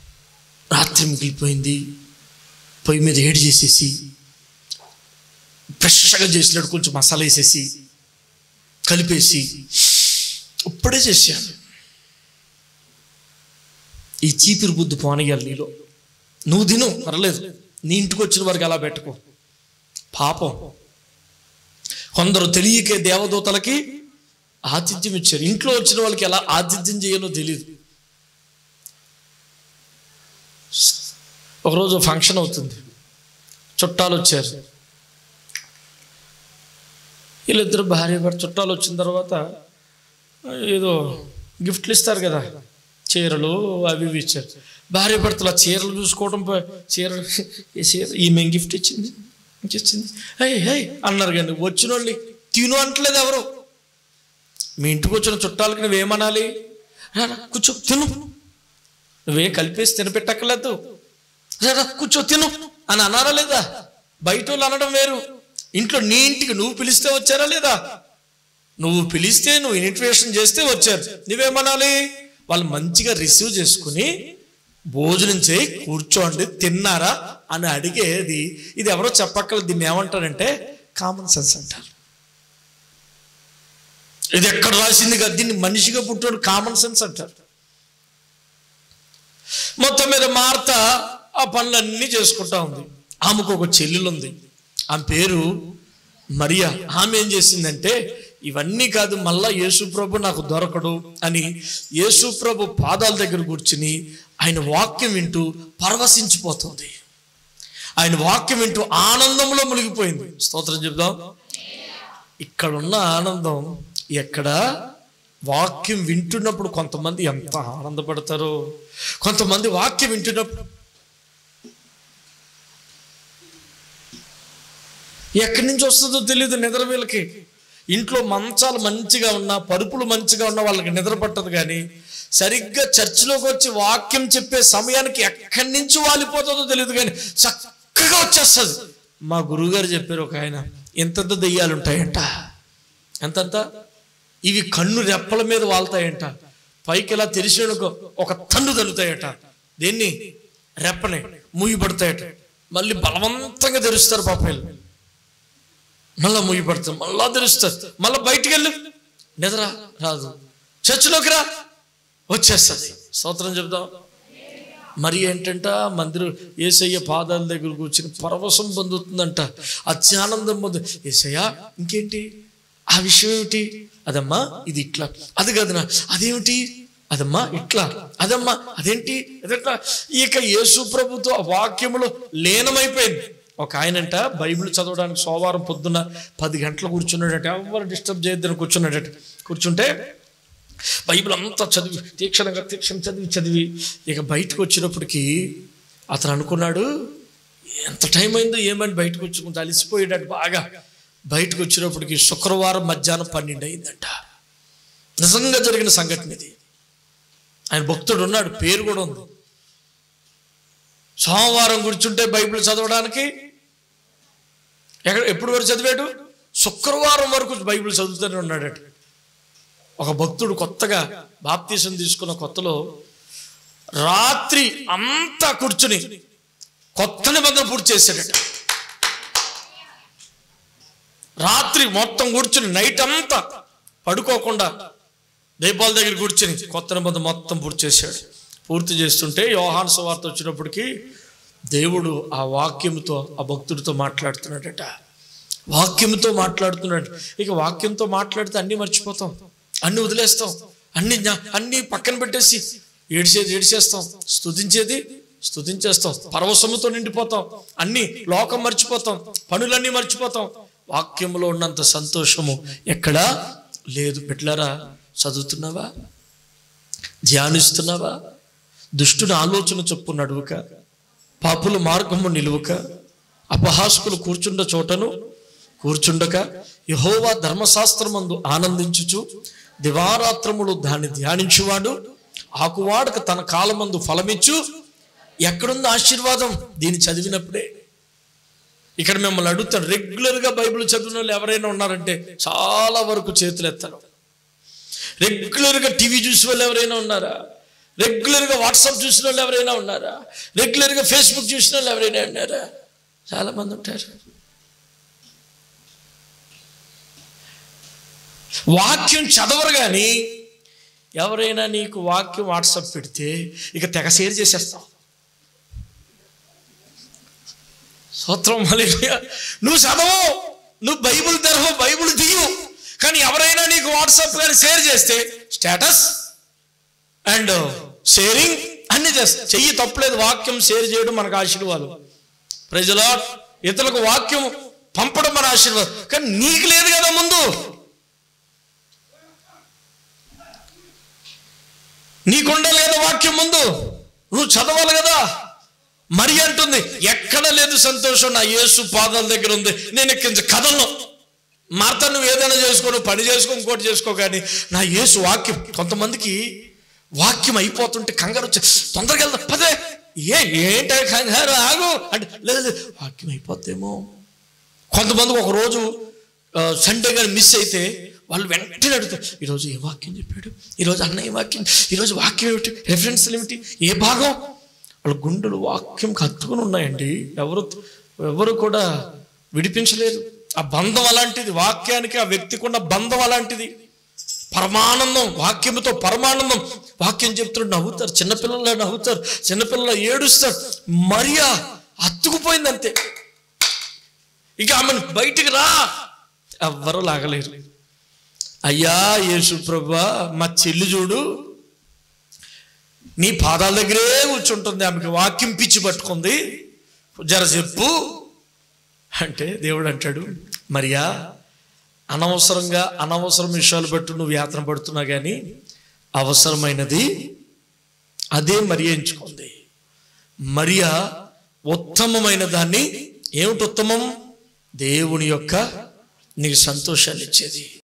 రాత్రి మిగిలిపోయింది పొయ్యి మీద ఏడు చేసేసి ఫ్రెష్గా చేసినట్టు కొంచెం మసాలా వేసేసి కలిపేసి ఇప్పుడే చేశాను ఈ చీపిరి బుద్ధి పోనీయాలి నీలో నువ్వు తిను పర్లేదు నీ ఇంటికి వచ్చిన వారికి అలా పెట్టుకో పాపం కొందరు తెలియకే దేవదూతలకి ఆతిథ్యం ఇచ్చారు ఇంట్లో వచ్చిన వాళ్ళకి ఎలా ఆతిథ్యం చేయాలో తెలియదు ఒకరోజు ఫంక్షన్ అవుతుంది చుట్టాలు వచ్చారు వీళ్ళిద్దరు భార్య భర్త చుట్టాలు వచ్చిన తర్వాత ఏదో గిఫ్ట్లు ఇస్తారు కదా చీరలు అవి ఇవి ఇచ్చారు భార్య భర్తలు ఆ చీరలు చూసుకోవడం ప- చీరలు ఈ చీర ఈమె గిఫ్ట్ ఇచ్చింది ఇంక ఇచ్చింది హై హై అన్నారు కానీ వచ్చిన వాళ్ళని తిను అంటలేదు ఎవరు మీ ఇంటికి వచ్చిన చుట్టాలకి నువ్వేమనాలి రా, రా, కూర్చో తిను నువ్వే కలిపేసి తినపెట్టక్కర్లేదు రా, రా, కూర్చో తిను అని అనారా లేదా బయట వాళ్ళు అనడం వేరు ఇంట్లో నీ ఇంటికి నువ్వు పిలిస్తే వచ్చారా లేదా నువ్వు పిలిస్తే నువ్వు ఇన్విటేషన్ చేస్తే వచ్చారు నువ్వేమనాలి వాళ్ళు మంచిగా రిసీవ్ చేసుకుని భోజనం చేయి కూర్చోండి తిన్నారా అని అడిగేది ఇది ఎవరో చెప్పక్కర్లేదు దీన్ని ఏమంటారంటే కామన్ సెన్స్ అంటారు ఇది ఎక్కడ రాసింది కదా దీన్ని మనిషిగా పుట్టాడు కామన్ సెన్స్ అంటారు మొత్తం మీద మార్త ఆ పనులన్నీ చేసుకుంటా ఉంది ఆమెకు ఒక చెల్లెలు ఉంది ఆమె పేరు మరియా ఆమె ఏం చేసిందంటే ఇవన్నీ కాదు మళ్ళా యేసుప్రభు నాకు దొరకడు అని యేసుప్రభు పాదాల దగ్గర కూర్చుని ఆయన వాక్యం వింటూ పరవశించిపోతుంది ఆయన వాక్యం వింటూ ఆనందంలో మునిగిపోయింది స్తోత్రం చెప్దాం ఇక్కడ ఉన్న ఆనందం ఎక్కడ వాక్యం వింటున్నప్పుడు కొంతమంది ఎంత ఆనందపడతారో కొంతమంది వాక్యం వింటున్నప్పుడు ఎక్కడి నుంచి వస్తుందో తెలియదు నిద్ర వీళ్ళకి ఇంట్లో మంచాలు మంచిగా ఉన్నా పరుపులు మంచిగా ఉన్నా వాళ్ళకి నిద్ర పట్టదు కానీ సరిగ్గా చర్చిలోకి వచ్చి వాక్యం చెప్పే సమయానికి ఎక్కడి నుంచి వాలిపోతుందో తెలియదు కానీ చక్కగా వచ్చేస్తుంది మా గురువుగారు చెప్పారు ఒక ఆయన ఎంతెంత దెయ్యాలు ఉంటాయంట ఎంతంత ఇవి కన్ను రెప్పల మీద వాళ్తాయంట పైకి ఇలా తెరిచిన ఒక తన్ను తలుతాయట దేన్ని రెప్పని మూయబడతాయట మళ్ళీ బలవంతంగా తెరుస్తారు పాపలు మళ్ళా మూయబడతారు మళ్ళా తెరుస్తారు మళ్ళా బయటికి వెళ్ళు నిద్ర రాదు చర్చిలోకి రా వచ్చేస్తుంది స్తోత్రం చెప్దాం మరి ఏంటంట మందిరం ఏసయ్య పాదాల దగ్గర కూర్చుని పరవశం పొందుతుందంట అత్యానందం పొందు ఏసయ్య ఇంకేంటి ఆ విషయం ఏమిటి అదమ్మా ఇది ఇట్లా అది కదనా అదేమిటి అదమ్మా ఇట్లా అదమ్మా అదేంటి అదెట్లా ఇక యేసు ప్రభుతో ఆ వాక్యములో లీనమైపోయింది ఒక ఆయనంట బైబిల్ చదవడానికి సోమవారం పొద్దున్న పది గంటలు కూర్చున్నాడట ఎవరు డిస్టర్బ్ చేయొద్దని కూర్చున్నాడట కూర్చుంటే బైబిల్ అంతా చదివి తీక్షణంగా తీక్షణ చదివి చదివి ఇక బయటకు వచ్చినప్పటికీ అతను అనుకున్నాడు ఎంత టైం అయిందో ఏమని బయటకు వచ్చి కొంచెం అలసిపోయాడు బాగా బయటకు వచ్చినప్పటికి శుక్రవారం మధ్యాహ్నం పన్నెండు అయిందంట నిజంగా జరిగిన సంఘటన ఇది ఆయన భక్తుడు ఉన్నాడు పేరు కూడా ఉంది సోమవారం కూర్చుంటే బైబిల్ చదవడానికి ఎక్కడ ఎప్పుడు వరకు చదివాడు శుక్రవారం వరకు బైబిల్ చదువుతూనే ఉన్నాడట ఒక భక్తుడు కొత్తగా బాప్తీసం తీసుకున్న కొత్తలో రాత్రి అంతా కూర్చుని కొత్త నిబంధన పూర్తి చేశాడట రాత్రి మొత్తం కూర్చుని నైట్ అంతా పడుకోకుండా దీపాల దగ్గర కూర్చుని కొత్త నిబంధన మొత్తం పూర్తి చేశాడు పూర్తి చేస్తుంటే యోహాన్ సువార్త వచ్చినప్పటికీ దేవుడు ఆ వాక్యంతో ఆ భక్తుడితో మాట్లాడుతున్నాడట వాక్యంతో మాట్లాడుతున్నాడు ఇక వాక్యంతో మాట్లాడితే అన్నీ మర్చిపోతాం అన్ని వదిలేస్తాం అన్ని జ్ఞా- అన్ని పక్కన పెట్టేసి ఏడిసేది ఏడిసేస్తాం స్తుతించేది స్తుతించేస్తాం పరవశముతో నిండిపోతాం అన్ని లోకం మర్చిపోతాం పనులన్నీ మర్చిపోతాం వాక్యంలో ఉన్నంత సంతోషము ఎక్కడా లేదు బిడ్డలారా చదువుతున్నావా ధ్యానిస్తున్నావా దుష్టుని ఆలోచన చొప్పు నడువుక పాపుల మార్గము నిలువక అపహాస్కులు కూర్చుండ చోటను కూర్చుండక యహోవా ధర్మశాస్త్రమందు ఆనందించుచు దివారాత్రములు దాన్ని ధ్యానించువాడు ఆకువాడక తన కాలమందు ఫలమిచ్చు ఎక్కడుంది ఆశీర్వాదం దీన్ని చదివినప్పుడే ఇక్కడ మిమ్మల్ని అడుగుతాను రెగ్యులర్గా బైబిల్ చదివిన వాళ్ళు ఎవరైనా ఉన్నారంటే చాలా వరకు చేతులు ఎత్తారు రెగ్యులర్గా టీవీ చూసిన వాళ్ళు ఎవరైనా ఉన్నారా రెగ్యులర్గా వాట్సాప్ చూసిన వాళ్ళు ఎవరైనా ఉన్నారా రెగ్యులర్గా ఫేస్బుక్ చూసిన వాళ్ళు ఎవరైనా ఉన్నారా చాలా మంది ఉంటారు వాక్యం చదవరు కానీ ఎవరైనా నీకు వాక్యం వాట్సాప్ పెడితే ఇక తెగ షేర్ చేసేస్తావు సూత్రం హల్లెలూయా. నువ్వు చదవు నువ్వు బైబిల్ తెరవు బైబిల్ తీయు కానీ ఎవరైనా నీకు వాట్సాప్ కానీ షేర్ చేస్తే స్టేటస్ అండ్ షేరింగ్ అన్ని చేస్తా చెయ్యి తప్పలేదు వాక్యం షేర్ చేయడం మనకు ఆశీర్వాదం ప్రజలా ఇతరులకు వాక్యం పంపడం మన ఆశీర్వాదం కానీ నీకు లేదు కదా ముందు నీకుండాలి కదా వాక్యం ముందు నువ్వు చదవాలి కదా మరి అంటుంది ఎక్కడ లేదు సంతోషం నా యేసు పాదాల దగ్గర ఉంది నేను ఎక్కించ కథల్లో మార్త నువ్వు ఏదైనా చేసుకో నువ్వు పని చేసుకో ఇంకోటి చేసుకో కానీ నా యేసు వాక్యం కొంతమందికి వాక్యం అయిపోతుంటే కంగారు వచ్చి తొందరగా వెళ్దాం పదే ఏ ఏంట కంగారు ఆగు అంటే లేదు లేదు వాక్యం అయిపోద్దేమో కొంతమందికి ఒక రోజు ఆ, సండే కానీ మిస్ అయితే వాళ్ళు వెంటనే అడుగుతారు ఈరోజు ఏ వాక్యం చెప్పాడు ఈరోజు అన్న ఏ వాక్యం ఈరోజు వాక్యం ఏమిటి రెఫరెన్స్లు ఏమిటి ఏ భాగం వాళ్ళ గుండెలు వాక్యం కత్తుకుని ఉన్నాయండి ఎవరు ఎవరు కూడా విడిపించలేదు ఆ బంధం అలాంటిది వాక్యానికి ఆ వ్యక్తికి ఉన్న బంధం అలాంటిది పరమానందం వాక్యముతో పరమానందం వాక్యం చెప్తున్నారు నవ్వుతారు చిన్నపిల్లలు నవ్వుతారు చిన్నపిల్లలు ఏడుస్తారు మరియా అత్తుకుపోయింది అంతే ఇక ఆమెను బయటికి రా ఎవ్వరూ లాగలేరు అయ్యా యేసు ప్రభా మా చెల్లి చూడు నీ పాదాల దగ్గరే కూర్చుంటుంది ఆమెకి వాక్యం పిచ్చి పట్టుకుంది జర చెప్పు అంటే దేవుడు అంటాడు మరియా అనవసరంగా అనవసరం విషయాలు బట్టి నువ్వు యాత్ర పడుతున్నా కానీ అవసరమైనది అదే మరి ఎంచుకుంది మరియా ఉత్తమమైన దాన్ని ఏమిటి ఉత్తమం దేవుని యొక్క నీకు సంతోషాన్ని ఇచ్చేది